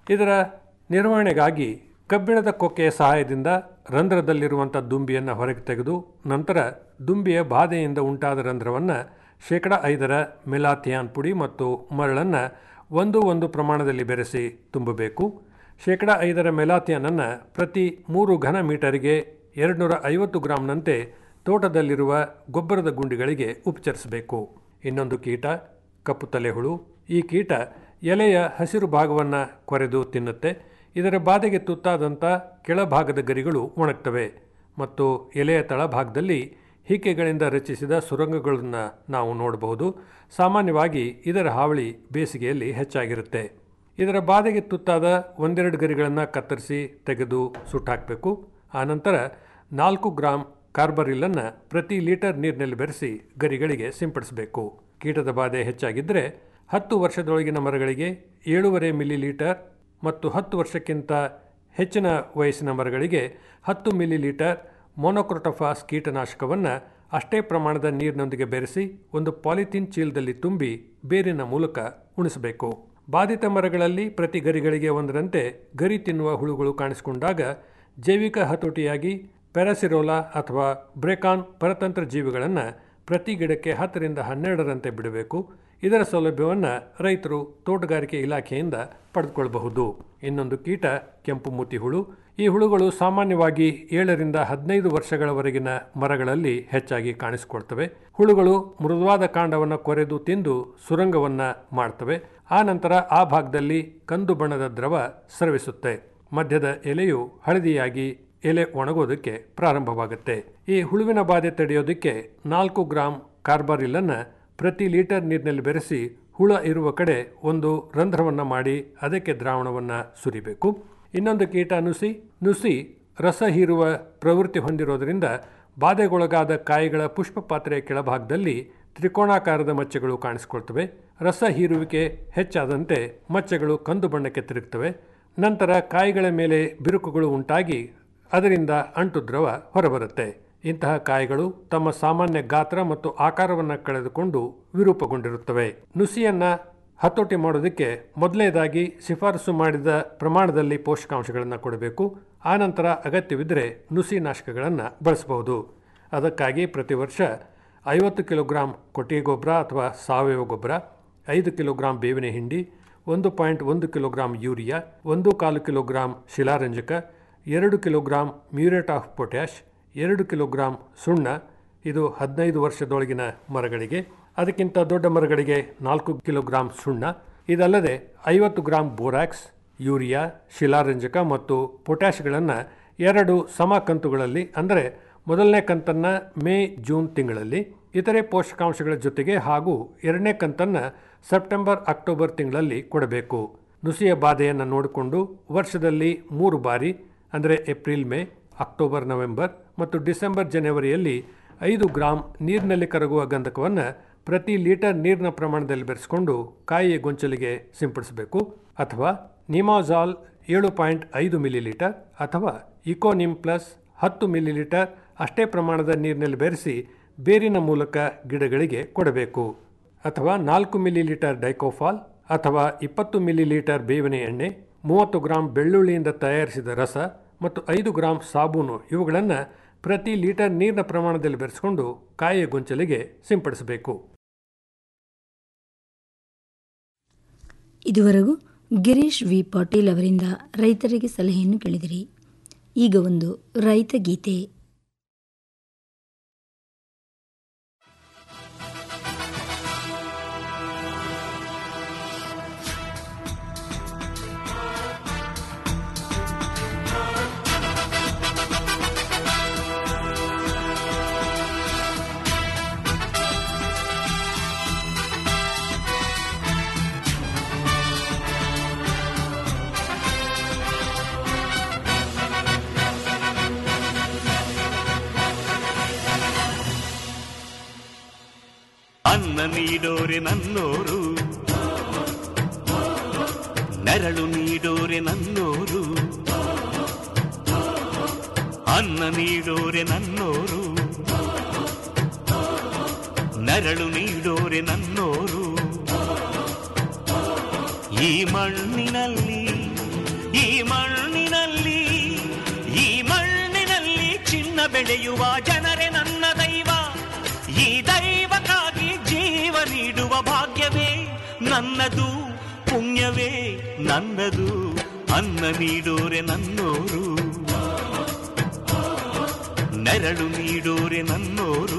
[SPEAKER 20] ಇದರ ನಿರ್ವಹಣೆಗಾಗಿ ಕಬ್ಬಿಣದ ಕೊಕ್ಕೆಯ ಸಹಾಯದಿಂದ ರಂಧ್ರದಲ್ಲಿರುವಂಥ ದುಂಬಿಯನ್ನು ಹೊರಗೆ ತೆಗೆದು ನಂತರ ದುಂಬಿಯ ಬಾಧೆಯಿಂದ ಉಂಟಾದ ರಂಧ್ರವನ್ನು ಶೇಕಡ ಐದರ ಮೆಲಾಥಿಯಾನ್ ಪುಡಿ ಮತ್ತು ಮರಳನ್ನು ಒಂದು ಒಂದು ಪ್ರಮಾಣದಲ್ಲಿ ಬೆರೆಸಿ ತುಂಬಬೇಕು ಶೇಕಡ ಐದರ ಮೆಲಾಥಿಯಾನನ್ನು ಪ್ರತಿ ಮೂರು ಘನ ಮೀಟರಿಗೆ ಎರಡುನೂರ ಐವತ್ತು ಗ್ರಾಂನಂತೆ ತೋಟದಲ್ಲಿರುವ ಗೊಬ್ಬರದ ಗುಂಡಿಗಳಿಗೆ ಉಪಚರಿಸಬೇಕು ಇನ್ನೊಂದು ಕೀಟ ಕಪ್ಪು ತಲೆಹುಳು ಈ ಕೀಟ ಎಲೆಯ ಹಸಿರು ಭಾಗವನ್ನು ಕೊರೆದು ತಿನ್ನುತ್ತೆ ಇದರ ಬಾಧೆಗೆ ತುತ್ತಾದಂಥ ಕೆಳಭಾಗದ ಗರಿಗಳು ಒಣಗ್ತವೆ ಮತ್ತು ಎಲೆಯ ತಳಭಾಗದಲ್ಲಿ ಹಿಕ್ಕೆಗಳಿಂದ ರಚಿಸಿದ ಸುರಂಗಗಳನ್ನು ನಾವು ನೋಡಬಹುದು ಸಾಮಾನ್ಯವಾಗಿ ಇದರ ಹಾವಳಿ ಬೇಸಿಗೆಯಲ್ಲಿ ಹೆಚ್ಚಾಗಿರುತ್ತೆ ಇದರ ಬಾಧೆಗೆ ತುತ್ತಾದ ಒಂದೆರಡು ಗರಿಗಳನ್ನು ಕತ್ತರಿಸಿ ತೆಗೆದು ಸುಟ್ಟಾಕಬೇಕು ಆನಂತರ ನಾಲ್ಕು ಗ್ರಾಂ ಕಾರ್ಬರಿಲ್ಲನ್ನು ಪ್ರತಿ ಲೀಟರ್ ನೀರಿನಲ್ಲಿ ಬೆರೆಸಿ ಗರಿಗಳಿಗೆ ಸಿಂಪಡಿಸಬೇಕು ಕೀಟದ ಬಾಧೆ ಹೆಚ್ಚಾಗಿದ್ದರೆ ಹತ್ತು ವರ್ಷದೊಳಗಿನ ಮರಗಳಿಗೆ ಏಳೂವರೆ ಮಿಲಿ ಲೀಟರ್ ಮತ್ತು ಹತ್ತು ವರ್ಷಕ್ಕಿಂತ ಹೆಚ್ಚಿನ ವಯಸ್ಸಿನ ಮರಗಳಿಗೆ ಹತ್ತು ಮಿಲಿ ಲೀಟರ್ ಮೊನೊಕ್ರೊಟೊಫಾಸ್ ಕೀಟನಾಶಕವನ್ನು ಅಷ್ಟೇ ಪ್ರಮಾಣದ ನೀರಿನೊಂದಿಗೆ ಬೆರೆಸಿ ಒಂದು ಪಾಲಿಥೀನ್ ಚೀಲದಲ್ಲಿ ತುಂಬಿ ಬೇರಿನ ಮೂಲಕ ಉಣಿಸಬೇಕು ಬಾಧಿತ ಮರಗಳಲ್ಲಿ ಪ್ರತಿ ಗರಿಗಳಿಗೆ ಒಂದರಂತೆ ಗರಿ ತಿನ್ನುವ ಹುಳುಗಳು ಕಾಣಿಸಿಕೊಂಡಾಗ ಜೈವಿಕ ಹತೋಟಿಯಾಗಿ ಪ್ಯಾರಾಸಿರೋಲಾ ಅಥವಾ ಬ್ರೇಕಾನ್ ಪರತಂತ್ರ ಜೀವಿಗಳನ್ನು ಪ್ರತಿ ಗಿಡಕ್ಕೆ ಹತ್ತರಿಂದ ಹನ್ನೆರಡರಂತೆ ಬಿಡಬೇಕು ಇದರ ಸೌಲಭ್ಯವನ್ನು ರೈತರು ತೋಟಗಾರಿಕೆ ಇಲಾಖೆಯಿಂದ ಪಡೆದುಕೊಳ್ಳಬಹುದು ಇನ್ನೊಂದು ಕೀಟ ಕೆಂಪು ಮೂತಿ ಹುಳು ಈ ಹುಳುಗಳು ಸಾಮಾನ್ಯವಾಗಿ ಏಳರಿಂದ ಹದಿನೈದು ವರ್ಷಗಳವರೆಗಿನ ಮರಗಳಲ್ಲಿ ಹೆಚ್ಚಾಗಿ ಕಾಣಿಸಿಕೊಳ್ತವೆ ಹುಳುಗಳು ಮೃದುವಾದ ಕಾಂಡವನ್ನು ಕೊರೆದು ತಿಂದು ಸುರಂಗವನ್ನು ಮಾಡ್ತವೆ ಆ ನಂತರ ಆ ಭಾಗದಲ್ಲಿ ಕಂದು ಬಣ್ಣದ ದ್ರವ ಸ್ರವಿಸುತ್ತೆ ಮಧ್ಯದ ಎಲೆಯು ಹಳದಿಯಾಗಿ ಎಲೆ ಒಣಗೋದಕ್ಕೆ ಪ್ರಾರಂಭವಾಗುತ್ತೆ ಈ ಹುಳುವಿನ ಬಾಧೆ ತಡೆಯೋದಕ್ಕೆ ನಾಲ್ಕು ಗ್ರಾಂ ಕಾರ್ಬಾರಿಲ್ಲನ್ನು ಪ್ರತಿ ಲೀಟರ್ ನೀರಿನಲ್ಲಿ ಬೆರೆಸಿ ಹುಳ ಇರುವ ಕಡೆ ಒಂದು ರಂಧ್ರವನ್ನು ಮಾಡಿ ಅದಕ್ಕೆ ದ್ರಾವಣವನ್ನು ಸುರಿಬೇಕು ಇನ್ನೊಂದು ಕೀಟ ನುಸಿ ನುಸಿ ರಸ ಹೀರುವ ಪ್ರವೃತ್ತಿ ಹೊಂದಿರೋದರಿಂದ ಬಾಧೆಗೊಳಗಾದ ಕಾಯಿಗಳ ಪುಷ್ಪ ಪಾತ್ರೆಯ ಕೆಳಭಾಗದಲ್ಲಿ ತ್ರಿಕೋಣಾಕಾರದ ಮಚ್ಚೆಗಳು ಕಾಣಿಸಿಕೊಳ್ತವೆ ರಸ ಹೀರುವಿಕೆ ಹೆಚ್ಚಾದಂತೆ ಮಚ್ಚೆಗಳು ಕಂದು ಬಣ್ಣಕ್ಕೆ ತಿರುಗ್ತವೆ ನಂತರ ಕಾಯಿಗಳ ಮೇಲೆ ಬಿರುಕುಗಳು ಉಂಟಾಗಿ ಅದರಿಂದ ಅಂಟು ದ್ರವ ಹೊರಬರುತ್ತೆ ಇಂತಹ ಕಾಯಿಗಳು ತಮ್ಮ ಸಾಮಾನ್ಯ ಗಾತ್ರ ಮತ್ತು ಆಕಾರವನ್ನು ಕಳೆದುಕೊಂಡು ವಿರೂಪಗೊಂಡಿರುತ್ತವೆ ನುಸಿಯನ್ನ ಹತೋಟಿ ಮಾಡೋದಕ್ಕೆ ಮೊದಲನೇದಾಗಿ ಶಿಫಾರಸು ಮಾಡಿದ ಪ್ರಮಾಣದಲ್ಲಿ ಪೋಷಕಾಂಶಗಳನ್ನು ಕೊಡಬೇಕು ಆನಂತರ ಅಗತ್ಯವಿದ್ದರೆ ನುಸಿ ನಾಶಕಗಳನ್ನು ಬಳಸಬಹುದು ಅದಕ್ಕಾಗಿ ಪ್ರತಿ ವರ್ಷ ಐವತ್ತು ಕಿಲೋಗ್ರಾಂ ಕೊಟ್ಟಿಗೆ ಗೊಬ್ಬರ ಅಥವಾ ಸಾವಯವ ಗೊಬ್ಬರ ಐದು ಕಿಲೋಗ್ರಾಂ ಬೇವಿನ ಹಿಂಡಿ ಒಂದು ಪಾಯಿಂಟ್ ಒಂದು ಕಿಲೋಗ್ರಾಂ ಯೂರಿಯಾ ಒಂದು ಕಾಲು ಕಿಲೋಗ್ರಾಂ ಶಿಲಾರಂಜಕ ಎರಡು ಕಿಲೋಗ್ರಾಂ ಮ್ಯೂರೇಟ್ ಆಫ್ ಪೊಟ್ಯಾಷ್ ಎರಡು ಕಿಲೋಗ್ರಾಂ ಸುಣ್ಣ ಇದು ಹದಿನೈದು ವರ್ಷದೊಳಗಿನ ಮರಗಳಿಗೆ ಅದಕ್ಕಿಂತ ದೊಡ್ಡ ಮರಗಳಿಗೆ ನಾಲ್ಕು ಕಿಲೋಗ್ರಾಂ ಸುಣ್ಣ ಇದಲ್ಲದೆ ಐವತ್ತು ಗ್ರಾಂ ಬೋರಾಕ್ಸ್ ಯೂರಿಯಾ ಶಿಲಾರಂಜಕ ಮತ್ತು ಪೊಟ್ಯಾಷ್ಗಳನ್ನು ಎರಡು ಸಮ ಕಂತುಗಳಲ್ಲಿ ಅಂದರೆ ಮೊದಲನೇ ಕಂತನ್ನು ಮೇ ಜೂನ್ ತಿಂಗಳಲ್ಲಿ ಇತರೆ ಪೋಷಕಾಂಶಗಳ ಜೊತೆಗೆ ಹಾಗೂ ಎರಡನೇ ಕಂತನ್ನು ಸೆಪ್ಟೆಂಬರ್ ಅಕ್ಟೋಬರ್ ತಿಂಗಳಲ್ಲಿ ಕೊಡಬೇಕು ನುಸಿಯ ಬಾಧೆಯನ್ನು ನೋಡಿಕೊಂಡು ವರ್ಷದಲ್ಲಿ ಮೂರು ಬಾರಿ ಅಂದರೆ ಏಪ್ರಿಲ್ ಮೇ ಅಕ್ಟೋಬರ್ ನವೆಂಬರ್ ಮತ್ತು ಡಿಸೆಂಬರ್ ಜನವರಿಯಲ್ಲಿ ಐದು ಗ್ರಾಂ ನೀರಿನಲ್ಲಿ ಕರಗುವ ಗಂಧಕವನ್ನು ಪ್ರತಿ ಲೀಟರ್ ನೀರಿನ ಪ್ರಮಾಣದಲ್ಲಿ ಬೆರೆಸಿಕೊಂಡು ಕಾಯಿಯ ಗೊಂಚಲಿಗೆ ಸಿಂಪಡಿಸಬೇಕು ಅಥವಾ ನಿಮಾಜಾಲ್ ಏಳು ಪಾಯಿಂಟ್ ಐದು ಮಿಲಿ ಲೀಟರ್ ಅಥವಾ ಇಕೋನಿಮ್ ಪ್ಲಸ್ ಹತ್ತು ಮಿಲಿ ಲೀಟರ್ ಅಷ್ಟೇ ಪ್ರಮಾಣದ ನೀರಿನಲ್ಲಿ ಬೆರೆಸಿ ಬೇರಿನ ಮೂಲಕ ಗಿಡಗಳಿಗೆ ಕೊಡಬೇಕು ಅಥವಾ ನಾಲ್ಕು ಮಿಲಿ ಲೀಟರ್ ಡೈಕೋಫಾಲ್ ಅಥವಾ ಇಪ್ಪತ್ತು ಮಿಲಿ ಲೀಟರ್ ಬೇವಿನ ಎಣ್ಣೆ ಮೂವತ್ತು ಗ್ರಾಂ ಬೆಳ್ಳುಳ್ಳಿಯಿಂದ ತಯಾರಿಸಿದ ರಸ ಮತ್ತು ಐದು ಗ್ರಾಂ ಸಾಬೂನು ಇವುಗಳನ್ನು ಪ್ರತಿ ಲೀಟರ್ ನೀರಿನ ಪ್ರಮಾಣದಲ್ಲಿ ಬೆರೆಸಿಕೊಂಡು ಕಾಯಿಯ ಗೊಂಚಲಿಗೆ ಸಿಂಪಡಿಸಬೇಕು
[SPEAKER 11] ಇದುವರೆಗೂ ಗಿರೀಶ್ ವಿ ಪಾಟೀಲ್ ಅವರಿಂದ ರೈತರಿಗೆ ಸಲಹೆಯನ್ನು ಕೇಳಿದಿರಿ ಈಗ ಒಂದು ರೈತ ಗೀತೆ
[SPEAKER 21] ಅನ್ನ ನೀಡೋರೆ ನನ್ನೋರು ನೆರಳು ನೀಡೋರೆ ನನ್ನೋರು ಅನ್ನ ನೀಡೋರೆ ನನ್ನೋರು ನೆರಳು ನೀಡೋರೆ ನನ್ನೋರು ಈ ಮಣ್ಣಿನಲ್ಲಿ ಬೆಳೆಯುವ ಜನರೇ ನನ್ನ ದೈವ ಈ ದೈವಕ್ಕಾಗಿ ಜೀವ ನೀಡುವ ಭಾಗ್ಯವೇ ನನ್ನದು ಪುಣ್ಯವೇ ನನ್ನದು ಅನ್ನ ನೀಡೋರೆ ನನ್ನೋರು ನೆರಳು ನೀಡೋರೆ ನನ್ನೋರು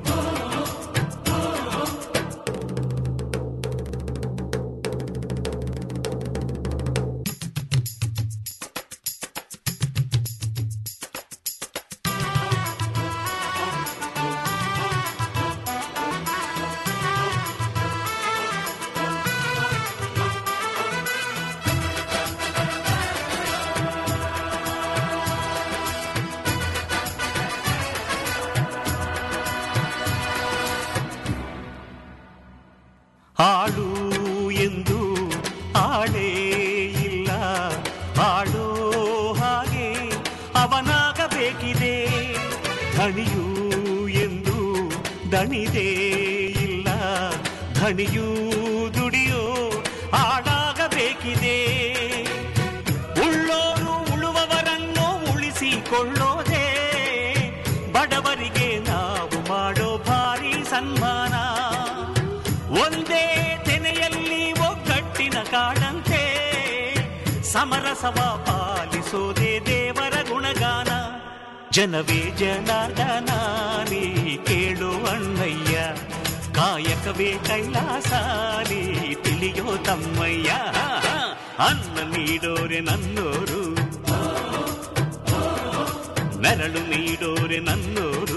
[SPEAKER 21] ಆಳು ಎಂದು ಆಳೇ ಇಲ್ಲ ಆಡೋ ಹಾಗೆ ಅವನಾಗಬೇಕಿದೆ ಧಣಿಯು ಎಂದು ದಣಿದೇ ಇಲ್ಲ ಧಣಿಯೂ ದುಡಿಯೋ ಆಡಾಗಬೇಕಿದೆ ಉಳ್ಳೋರು ಉಳುವವರನ್ನು ಉಳಿಸಿಕೊಳ್ಳೋದೇ ಬಡವರಿಗೆ ನಾವು ಮಾಡೋ ಭಾರಿ ಸನ್ಮಾನ ಒಂದೇ ತೆನೆಯಲ್ಲಿ ಒಗ್ಗಟ್ಟಿನ ಕಾಡಂತೆ ಸಮರಸವ ಪಾಲಿಸೋದೇ ದೇವರ ಗುಣಗಾನ ಜನವೇ ಜನಾರ್ದನ ನೀ ಕೇಳು ಅಣ್ಣಯ್ಯ ಕಾಯಕವೇ ಕೈಲಾಸ ನೀ ತಿಳಿಯೋ ತಮ್ಮಯ್ಯ ಅನ್ನ ನೀಡೋರೆ ನನ್ನೋರು ನೆರಳು ನೀಡೋರೆ ನನ್ನೋರು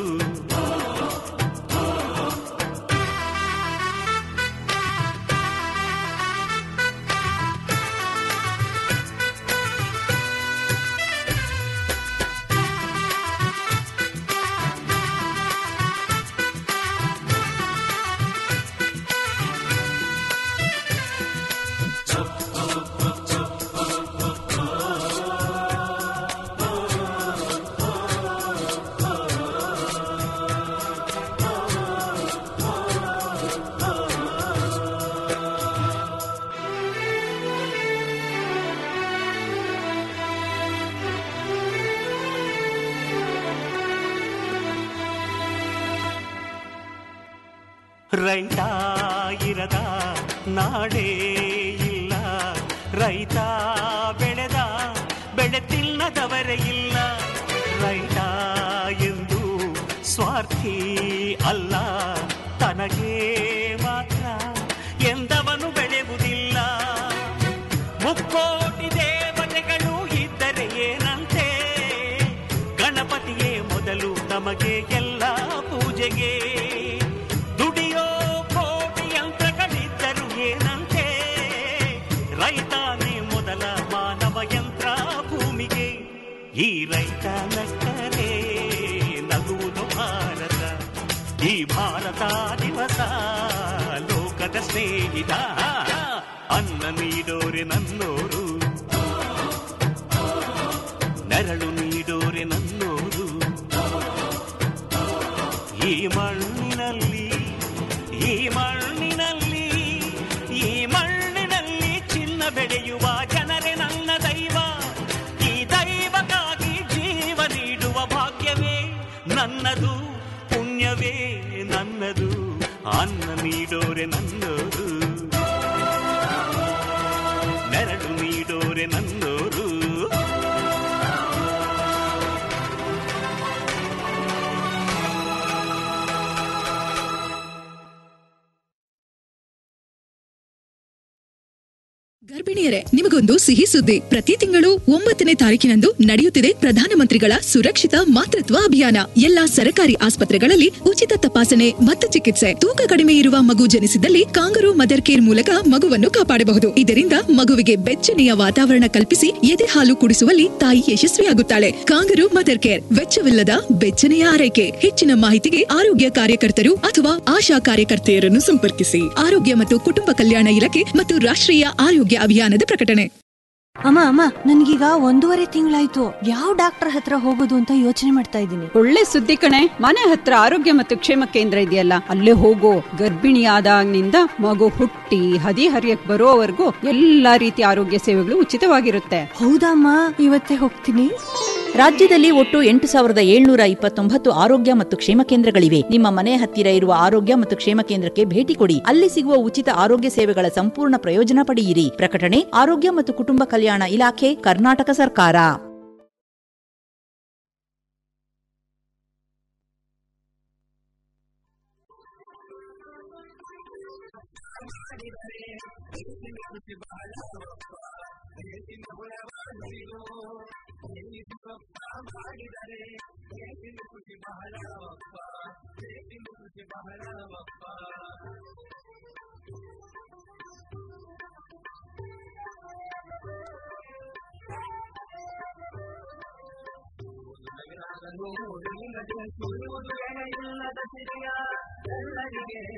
[SPEAKER 21] ರೈತ ಇರದ ನಾಡೇ ಇಲ್ಲ ರೈತ ಬೆಳೆದ ಬೆಳೆ ತಿನ್ನದವರೇ ಇಲ್ಲ ರೈತ ಎಂದು ಸ್ವಾರ್ಥಿ ಅಲ್ಲ ತನಗೆ ಮಾತ್ರ ಎಂದವನು ಬೆಳೆಯುವುದಿಲ್ಲ ಮುಕ್ಕೋಟಿ ದೇವತೆಗಳು ಇದ್ದರೆ ಏನಂತೆ ಗಣಪತಿಯೇ ಮೊದಲು ನಮಗೆ ಎಲ್ಲ ಪೂಜೆಗೆ ದುಡಿಯೋ ಕೋಟಿ ಯಂತ್ರಗಳಿದ್ದರು ಏನಂತೆ ರೈತಾನೇ ಮೊದಲ ಮಾನವ ಯಂತ್ರ ಭೂಮಿಗೆ ಈ ರೈತ ನಕ್ಕರೆ ನಗುವುದು ಭಾರತ ಈ ಭಾರತ ದಿವಸ ಲೋಕದ ಸ್ನೇಹಿತ ಅನ್ನ ನೀಡೋರೆ ನನ್ನೋರು ನೆರಳು ನೀಡೋರೆ ನನ್ನೋರು ಈ ಮಣ್ಣಿನಲ್ಲಿ ಈ ಮಣ್ಣಿನಲ್ಲಿ ಈ ಮಣ್ಣಿನಲ್ಲಿ ಚಿನ್ನ ಬೆಳೆಯುವ ಜನರೇ ನನ್ನ ದೈವ ಈ ದೈವಕ್ಕಾಗಿ ಜೀವ ನೀಡುವ ಭಾಗ್ಯವೇ ನನ್ನದು ಪುಣ್ಯವೇ ನನ್ನದು ಅನ್ನ ನೀಡೋರೆ ನನ್ನೋರು ನೆರಳು ನೀಡೋರೆ ನನ್ನೋರು
[SPEAKER 1] ಗರ್ಭಿಣಿಯರೇ ನಿಮಗೊಂದು ಸಿಹಿ ಸುದ್ದಿ ಪ್ರತಿ ತಿಂಗಳು ಒಂಬತ್ತನೇ ತಾರೀಕಿನಂದು ನಡೆಯುತ್ತಿದೆ ಪ್ರಧಾನಮಂತ್ರಿಗಳ ಸುರಕ್ಷಿತ ಮಾತೃತ್ವ ಅಭಿಯಾನ ಎಲ್ಲಾ ಸರ್ಕಾರಿ ಆಸ್ಪತ್ರೆಗಳಲ್ಲಿ ಉಚಿತ ತಪಾಸಣೆ ಮತ್ತು ಚಿಕಿತ್ಸೆ ತೂಕ ಕಡಿಮೆ ಇರುವ ಮಗು ಜನಿಸಿದಲ್ಲಿ ಕಾಂಗರು ಮದರ್ ಕೇರ್ ಮೂಲಕ ಮಗುವನ್ನು ಕಾಪಾಡಬಹುದು ಇದರಿಂದ ಮಗುವಿಗೆ ಬೆಚ್ಚನೆಯ ವಾತಾವರಣ ಕಲ್ಪಿಸಿ ಎದೆ ಹಾಲು ಕುಡಿಸುವಲ್ಲಿ ತಾಯಿ ಯಶಸ್ವಿಯಾಗುತ್ತಾಳೆ ಕಾಂಗರು ಮದರ್ ಕೇರ್ ವೆಚ್ಚವಿಲ್ಲದ ಬೆಚ್ಚನೆಯ ಆರೈಕೆ ಹೆಚ್ಚಿನ ಮಾಹಿತಿಗೆ ಆರೋಗ್ಯ ಕಾರ್ಯಕರ್ತರು ಅಥವಾ ಆಶಾ ಕಾರ್ಯಕರ್ತೆಯರನ್ನು ಸಂಪರ್ಕಿಸಿ ಆರೋಗ್ಯ ಮತ್ತು ಕುಟುಂಬ ಕಲ್ಯಾಣ ಇಲಾಖೆ ಮತ್ತು ರಾಷ್ಟ್ರೀಯ ಆರೋಗ್ಯ ಅಭಿಯಾನದ ಪ್ರಕಟಣೆ
[SPEAKER 22] ಅಮ್ಮ ಅಮ್ಮ ನನ್ಗೀಗ ಒಂದೂವರೆ ತಿಂಗಳಾಯ್ತು ಯಾವ ಡಾಕ್ಟರ್ ಹತ್ರ ಹೋಗೋದು ಅಂತ ಯೋಚನೆ ಮಾಡ್ತಾ ಇದ್ದೀನಿ
[SPEAKER 23] ಒಳ್ಳೆ ಸುದ್ದಿ ಕಣೆ ಮನೆ ಹತ್ರ ಆರೋಗ್ಯ ಮತ್ತು ಕ್ಷೇಮ ಕೇಂದ್ರ ಇದೆಯಲ್ಲ ಅಲ್ಲೇ ಹೋಗೋ ಗರ್ಭಿಣಿ ಆದಾಗಿನಿಂದ ಮಗು ಹುಟ್ಟಿ ಹದಿ ಹರಿಯಕ್ ಬರೋವರೆಗೂ ಎಲ್ಲಾ ರೀತಿಯ ಆರೋಗ್ಯ ಸೇವೆಗಳು ಉಚಿತವಾಗಿರುತ್ತೆ
[SPEAKER 22] ಹೌದಮ್ಮ ಇವತ್ತೇ ಹೋಗ್ತೀನಿ
[SPEAKER 10] ರಾಜ್ಯದಲ್ಲಿ ಒಟ್ಟು ಎಂಟು ಸಾವಿರದ ಏಳ್ನೂರ ಇಪ್ಪತ್ತೊಂಬತ್ತು ಆರೋಗ್ಯ ಮತ್ತು ಕ್ಷೇಮ ಕೇಂದ್ರಗಳಿವೆ ನಿಮ್ಮ ಮನೆ ಹತ್ತಿರ ಇರುವ ಆರೋಗ್ಯ ಮತ್ತು ಕ್ಷೇಮ ಕೇಂದ್ರಕ್ಕೆ ಭೇಟಿ ಕೊಡಿ ಅಲ್ಲಿ ಸಿಗುವ ಉಚಿತ ಆರೋಗ್ಯ ಸೇವೆಗಳ ಸಂಪೂರ್ಣ ಪ್ರಯೋಜನ ಪಡೆಯಿರಿ ಪ್ರಕಟಣೆ ಆರೋಗ್ಯ ಮತ್ತು ಕುಟುಂಬ ಕಲ್ಯಾಣ ಇಲಾಖೆ ಕರ್ನಾಟಕ ಸರ್ಕಾರ